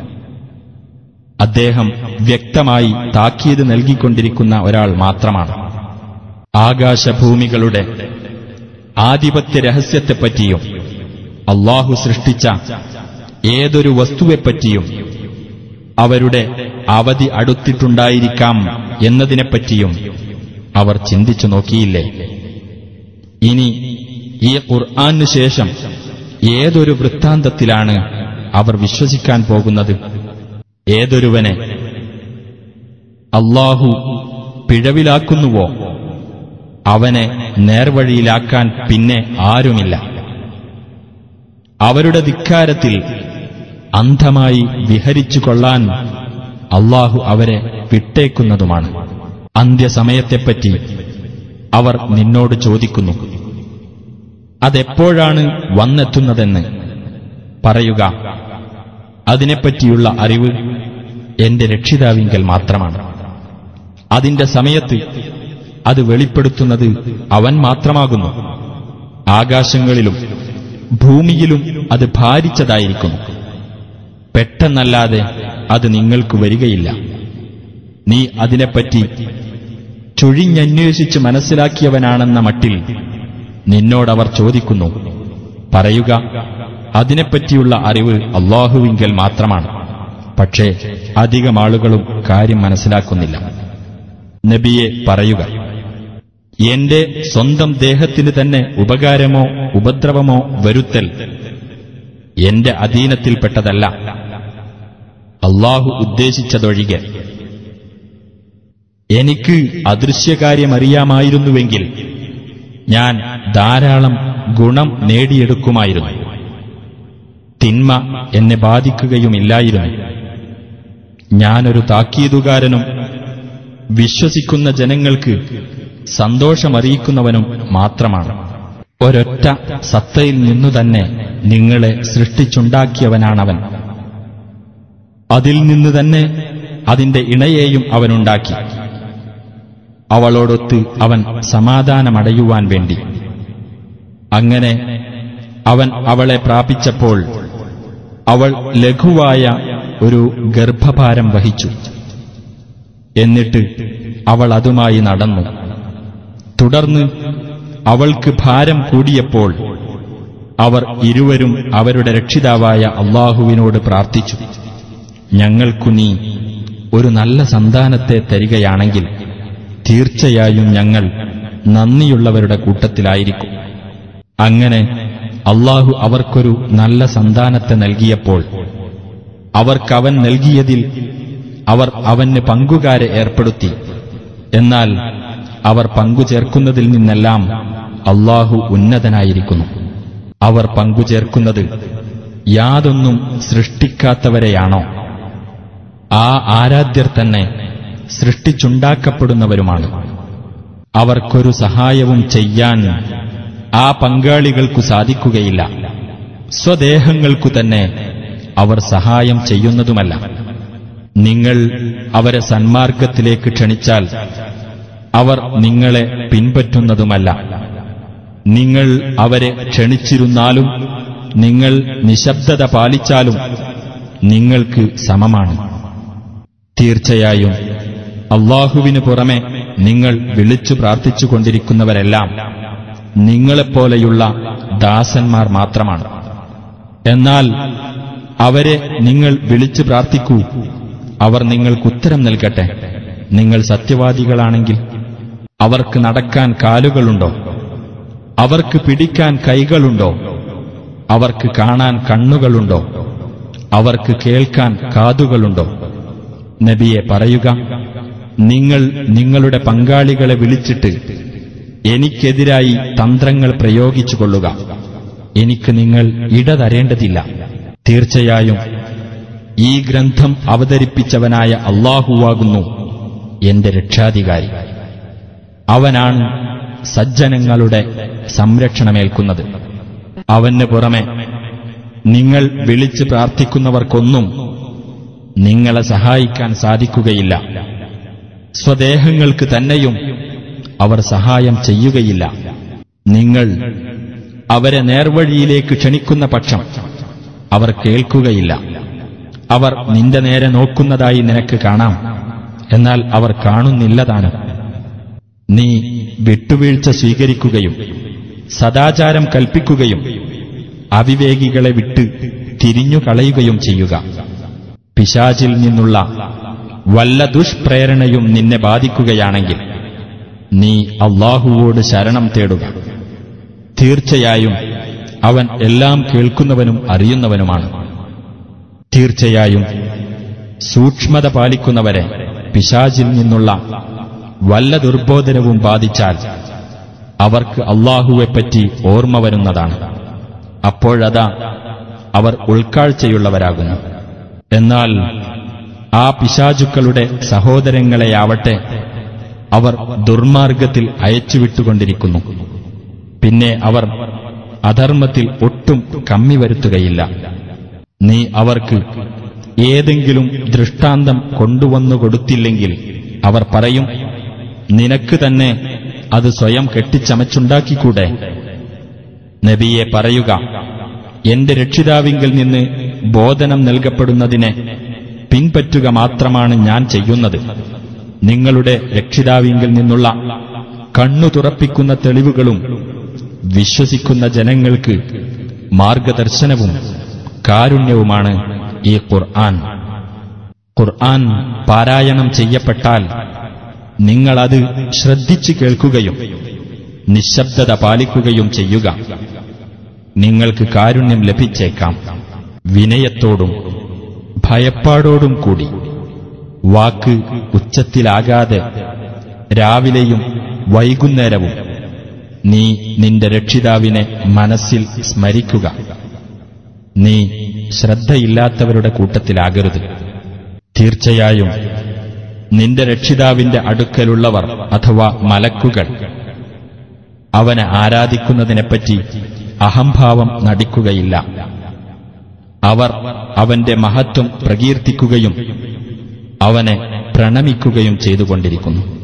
അദ്ദേഹം വ്യക്തമായി താക്കീത് നൽകിക്കൊണ്ടിരിക്കുന്ന ഒരാൾ മാത്രമാണ് ആകാശഭൂമികളുടെ ആധിപത്യ രഹസ്യത്തെപ്പറ്റിയും അള്ളാഹു സൃഷ്ടിച്ച ഏതൊരു വസ്തുവെപ്പറ്റിയും അവരുടെ അവധി അടുത്തിട്ടുണ്ടായിരിക്കാം എന്നതിനെപ്പറ്റിയും അവർ ചിന്തിച്ചു നോക്കിയില്ലേ ഇനി ഈ ഖുർആാനു ശേഷം ഏതൊരു വൃത്താന്തത്തിലാണ് അവർ വിശ്വസിക്കാൻ പോകുന്നത് ഏതൊരുവനെ അള്ളാഹു പിഴവിലാക്കുന്നുവോ അവനെ നേർവഴിയിലാക്കാൻ പിന്നെ ആരുമില്ല അവരുടെ ധിക്കാരത്തിൽ അന്ധമായി വിഹരിച്ചു കൊള്ളാൻ അള്ളാഹു അവരെ വിട്ടേക്കുന്നതുമാണ് അന്ത്യസമയത്തെപ്പറ്റി അവർ നിന്നോട് ചോദിക്കുന്നു അതെപ്പോഴാണ് വന്നെത്തുന്നതെന്ന് പറയുക അതിനെപ്പറ്റിയുള്ള അറിവ് എന്റെ രക്ഷിതാവിങ്കൽ മാത്രമാണ് അതിന്റെ സമയത്ത് അത് വെളിപ്പെടുത്തുന്നത് അവൻ മാത്രമാകുന്നു ആകാശങ്ങളിലും ഭൂമിയിലും അത് ഭാരിച്ചതായിരിക്കുന്നു പെട്ടെന്നല്ലാതെ അത് നിങ്ങൾക്ക് വരികയില്ല നീ അതിനെപ്പറ്റി ചുഴിഞ്ഞന്വേഷിച്ച് മനസ്സിലാക്കിയവനാണെന്ന മട്ടിൽ നിന്നോടവർ ചോദിക്കുന്നു പറയുക അതിനെപ്പറ്റിയുള്ള അറിവ് അള്ളാഹുവിങ്കൽ മാത്രമാണ് പക്ഷേ അധികം ആളുകളും കാര്യം മനസ്സിലാക്കുന്നില്ല നബിയെ പറയുക എന്റെ സ്വന്തം ദേഹത്തിന് തന്നെ ഉപകാരമോ ഉപദ്രവമോ വരുത്തൽ എന്റെ അധീനത്തിൽപ്പെട്ടതല്ല അള്ളാഹു ഉദ്ദേശിച്ചതൊഴികെ എനിക്ക് അദൃശ്യകാര്യമറിയാമായിരുന്നുവെങ്കിൽ ഞാൻ ധാരാളം ഗുണം നേടിയെടുക്കുമായിരുന്നു തിന്മ എന്നെ ബാധിക്കുകയുമില്ലായിരുന്നു ഞാനൊരു താക്കീതുകാരനും വിശ്വസിക്കുന്ന ജനങ്ങൾക്ക് സന്തോഷമറിയിക്കുന്നവനും മാത്രമാണ് ഒരൊറ്റ സത്തയിൽ നിന്നു തന്നെ നിങ്ങളെ സൃഷ്ടിച്ചുണ്ടാക്കിയവനാണവൻ അതിൽ നിന്ന് തന്നെ അതിന്റെ ഇണയെയും അവനുണ്ടാക്കി അവളോടൊത്ത് അവൻ സമാധാനമടയുവാൻ വേണ്ടി അങ്ങനെ അവൻ അവളെ പ്രാപിച്ചപ്പോൾ അവൾ ലഘുവായ ഒരു ഗർഭഭാരം വഹിച്ചു എന്നിട്ട് അവൾ അതുമായി നടന്നു തുടർന്ന് അവൾക്ക് ഭാരം കൂടിയപ്പോൾ അവർ ഇരുവരും അവരുടെ രക്ഷിതാവായ അള്ളാഹുവിനോട് പ്രാർത്ഥിച്ചു ഞങ്ങൾക്കു നീ ഒരു നല്ല സന്താനത്തെ തരികയാണെങ്കിൽ തീർച്ചയായും ഞങ്ങൾ നന്ദിയുള്ളവരുടെ കൂട്ടത്തിലായിരിക്കും അങ്ങനെ അള്ളാഹു അവർക്കൊരു നല്ല സന്താനത്തെ നൽകിയപ്പോൾ അവർക്കവൻ നൽകിയതിൽ അവർ അവന് പങ്കുകാരെ ഏർപ്പെടുത്തി എന്നാൽ അവർ പങ്കുചേർക്കുന്നതിൽ നിന്നെല്ലാം അള്ളാഹു ഉന്നതനായിരിക്കുന്നു അവർ പങ്കുചേർക്കുന്നത് യാതൊന്നും സൃഷ്ടിക്കാത്തവരെയാണോ ആ ആരാധ്യർ തന്നെ സൃഷ്ടിച്ചുണ്ടാക്കപ്പെടുന്നവരുമാണ് അവർക്കൊരു സഹായവും ചെയ്യാൻ ആ പങ്കാളികൾക്കു സാധിക്കുകയില്ല സ്വദേഹങ്ങൾക്കു തന്നെ അവർ സഹായം ചെയ്യുന്നതുമല്ല നിങ്ങൾ അവരെ സന്മാർഗത്തിലേക്ക് ക്ഷണിച്ചാൽ അവർ നിങ്ങളെ പിൻപറ്റുന്നതുമല്ല നിങ്ങൾ അവരെ ക്ഷണിച്ചിരുന്നാലും നിങ്ങൾ നിശബ്ദത പാലിച്ചാലും നിങ്ങൾക്ക് സമമാണ് തീർച്ചയായും അള്ളാഹുവിനു പുറമെ നിങ്ങൾ വിളിച്ചു പ്രാർത്ഥിച്ചുകൊണ്ടിരിക്കുന്നവരെല്ലാം നിങ്ങളെപ്പോലെയുള്ള ദാസന്മാർ മാത്രമാണ് എന്നാൽ അവരെ നിങ്ങൾ വിളിച്ചു പ്രാർത്ഥിക്കൂ അവർ നിങ്ങൾക്ക് ഉത്തരം നൽകട്ടെ നിങ്ങൾ സത്യവാദികളാണെങ്കിൽ അവർക്ക് നടക്കാൻ കാലുകളുണ്ടോ അവർക്ക് പിടിക്കാൻ കൈകളുണ്ടോ അവർക്ക് കാണാൻ കണ്ണുകളുണ്ടോ അവർക്ക് കേൾക്കാൻ കാതുകളുണ്ടോ നബിയെ പറയുക നിങ്ങൾ നിങ്ങളുടെ പങ്കാളികളെ വിളിച്ചിട്ട് എനിക്കെതിരായി തന്ത്രങ്ങൾ പ്രയോഗിച്ചുകൊള്ളുക എനിക്ക് നിങ്ങൾ ഇടതരേണ്ടതില്ല തീർച്ചയായും ഈ ഗ്രന്ഥം അവതരിപ്പിച്ചവനായ അള്ളാഹുവാകുന്നു എന്റെ രക്ഷാധികാരി അവനാണ് സജ്ജനങ്ങളുടെ സംരക്ഷണമേൽക്കുന്നത് അവന് പുറമെ നിങ്ങൾ വിളിച്ച് പ്രാർത്ഥിക്കുന്നവർക്കൊന്നും നിങ്ങളെ സഹായിക്കാൻ സാധിക്കുകയില്ല സ്വദേഹങ്ങൾക്ക് തന്നെയും അവർ സഹായം ചെയ്യുകയില്ല നിങ്ങൾ അവരെ നേർവഴിയിലേക്ക് ക്ഷണിക്കുന്ന പക്ഷം അവർ കേൾക്കുകയില്ല അവർ നിന്റെ നേരെ നോക്കുന്നതായി നിനക്ക് കാണാം എന്നാൽ അവർ കാണുന്നില്ലതാനും നീ വിട്ടുവീഴ്ച സ്വീകരിക്കുകയും സദാചാരം കൽപ്പിക്കുകയും അവിവേകികളെ വിട്ട് തിരിഞ്ഞുകളയുകയും ചെയ്യുക പിശാചിൽ നിന്നുള്ള വല്ല ദുഷ്പ്രേരണയും നിന്നെ ബാധിക്കുകയാണെങ്കിൽ നീ അള്ളാഹുവോട് ശരണം തേടുക തീർച്ചയായും അവൻ എല്ലാം കേൾക്കുന്നവനും അറിയുന്നവനുമാണ് തീർച്ചയായും സൂക്ഷ്മത പാലിക്കുന്നവരെ പിശാചിൽ നിന്നുള്ള വല്ല ദുർബോധനവും ബാധിച്ചാൽ അവർക്ക് അള്ളാഹുവെപ്പറ്റി ഓർമ്മ വരുന്നതാണ് അപ്പോഴതാ അവർ ഉൾക്കാഴ്ചയുള്ളവരാകുന്നു എന്നാൽ ആ പിശാചുക്കളുടെ സഹോദരങ്ങളെയാവട്ടെ അവർ ദുർമാർഗത്തിൽ അയച്ചുവിട്ടുകൊണ്ടിരിക്കുന്നു പിന്നെ അവർ അധർമ്മത്തിൽ ഒട്ടും കമ്മി വരുത്തുകയില്ല നീ അവർക്ക് ഏതെങ്കിലും ദൃഷ്ടാന്തം കൊണ്ടുവന്നു കൊടുത്തില്ലെങ്കിൽ അവർ പറയും നിനക്ക് തന്നെ അത് സ്വയം കെട്ടിച്ചമച്ചുണ്ടാക്കിക്കൂടെ നബിയെ പറയുക എന്റെ രക്ഷിതാവിങ്കിൽ നിന്ന് ബോധനം നൽകപ്പെടുന്നതിനെ പിൻപറ്റുക മാത്രമാണ് ഞാൻ ചെയ്യുന്നത് നിങ്ങളുടെ രക്ഷിതാവിങ്കിൽ നിന്നുള്ള കണ്ണു തുറപ്പിക്കുന്ന തെളിവുകളും വിശ്വസിക്കുന്ന ജനങ്ങൾക്ക് മാർഗദർശനവും കാരുണ്യവുമാണ് ഈ ഖുർആൻ ഖുർആൻ പാരായണം ചെയ്യപ്പെട്ടാൽ നിങ്ങളത് ശ്രദ്ധിച്ചു കേൾക്കുകയും നിശബ്ദത പാലിക്കുകയും ചെയ്യുക നിങ്ങൾക്ക് കാരുണ്യം ലഭിച്ചേക്കാം വിനയത്തോടും ഭയപ്പാടോടും കൂടി വാക്ക് ഉച്ചത്തിലാകാതെ രാവിലെയും വൈകുന്നേരവും നീ നിന്റെ രക്ഷിതാവിനെ മനസ്സിൽ സ്മരിക്കുക നീ ശ്രദ്ധയില്ലാത്തവരുടെ കൂട്ടത്തിലാകരുത് തീർച്ചയായും നിന്റെ രക്ഷിതാവിന്റെ അടുക്കലുള്ളവർ അഥവാ മലക്കുകൾ അവനെ ആരാധിക്കുന്നതിനെപ്പറ്റി അഹംഭാവം നടിക്കുകയില്ല അവർ അവന്റെ മഹത്വം പ്രകീർത്തിക്കുകയും അവനെ പ്രണമിക്കുകയും ചെയ്തുകൊണ്ടിരിക്കുന്നു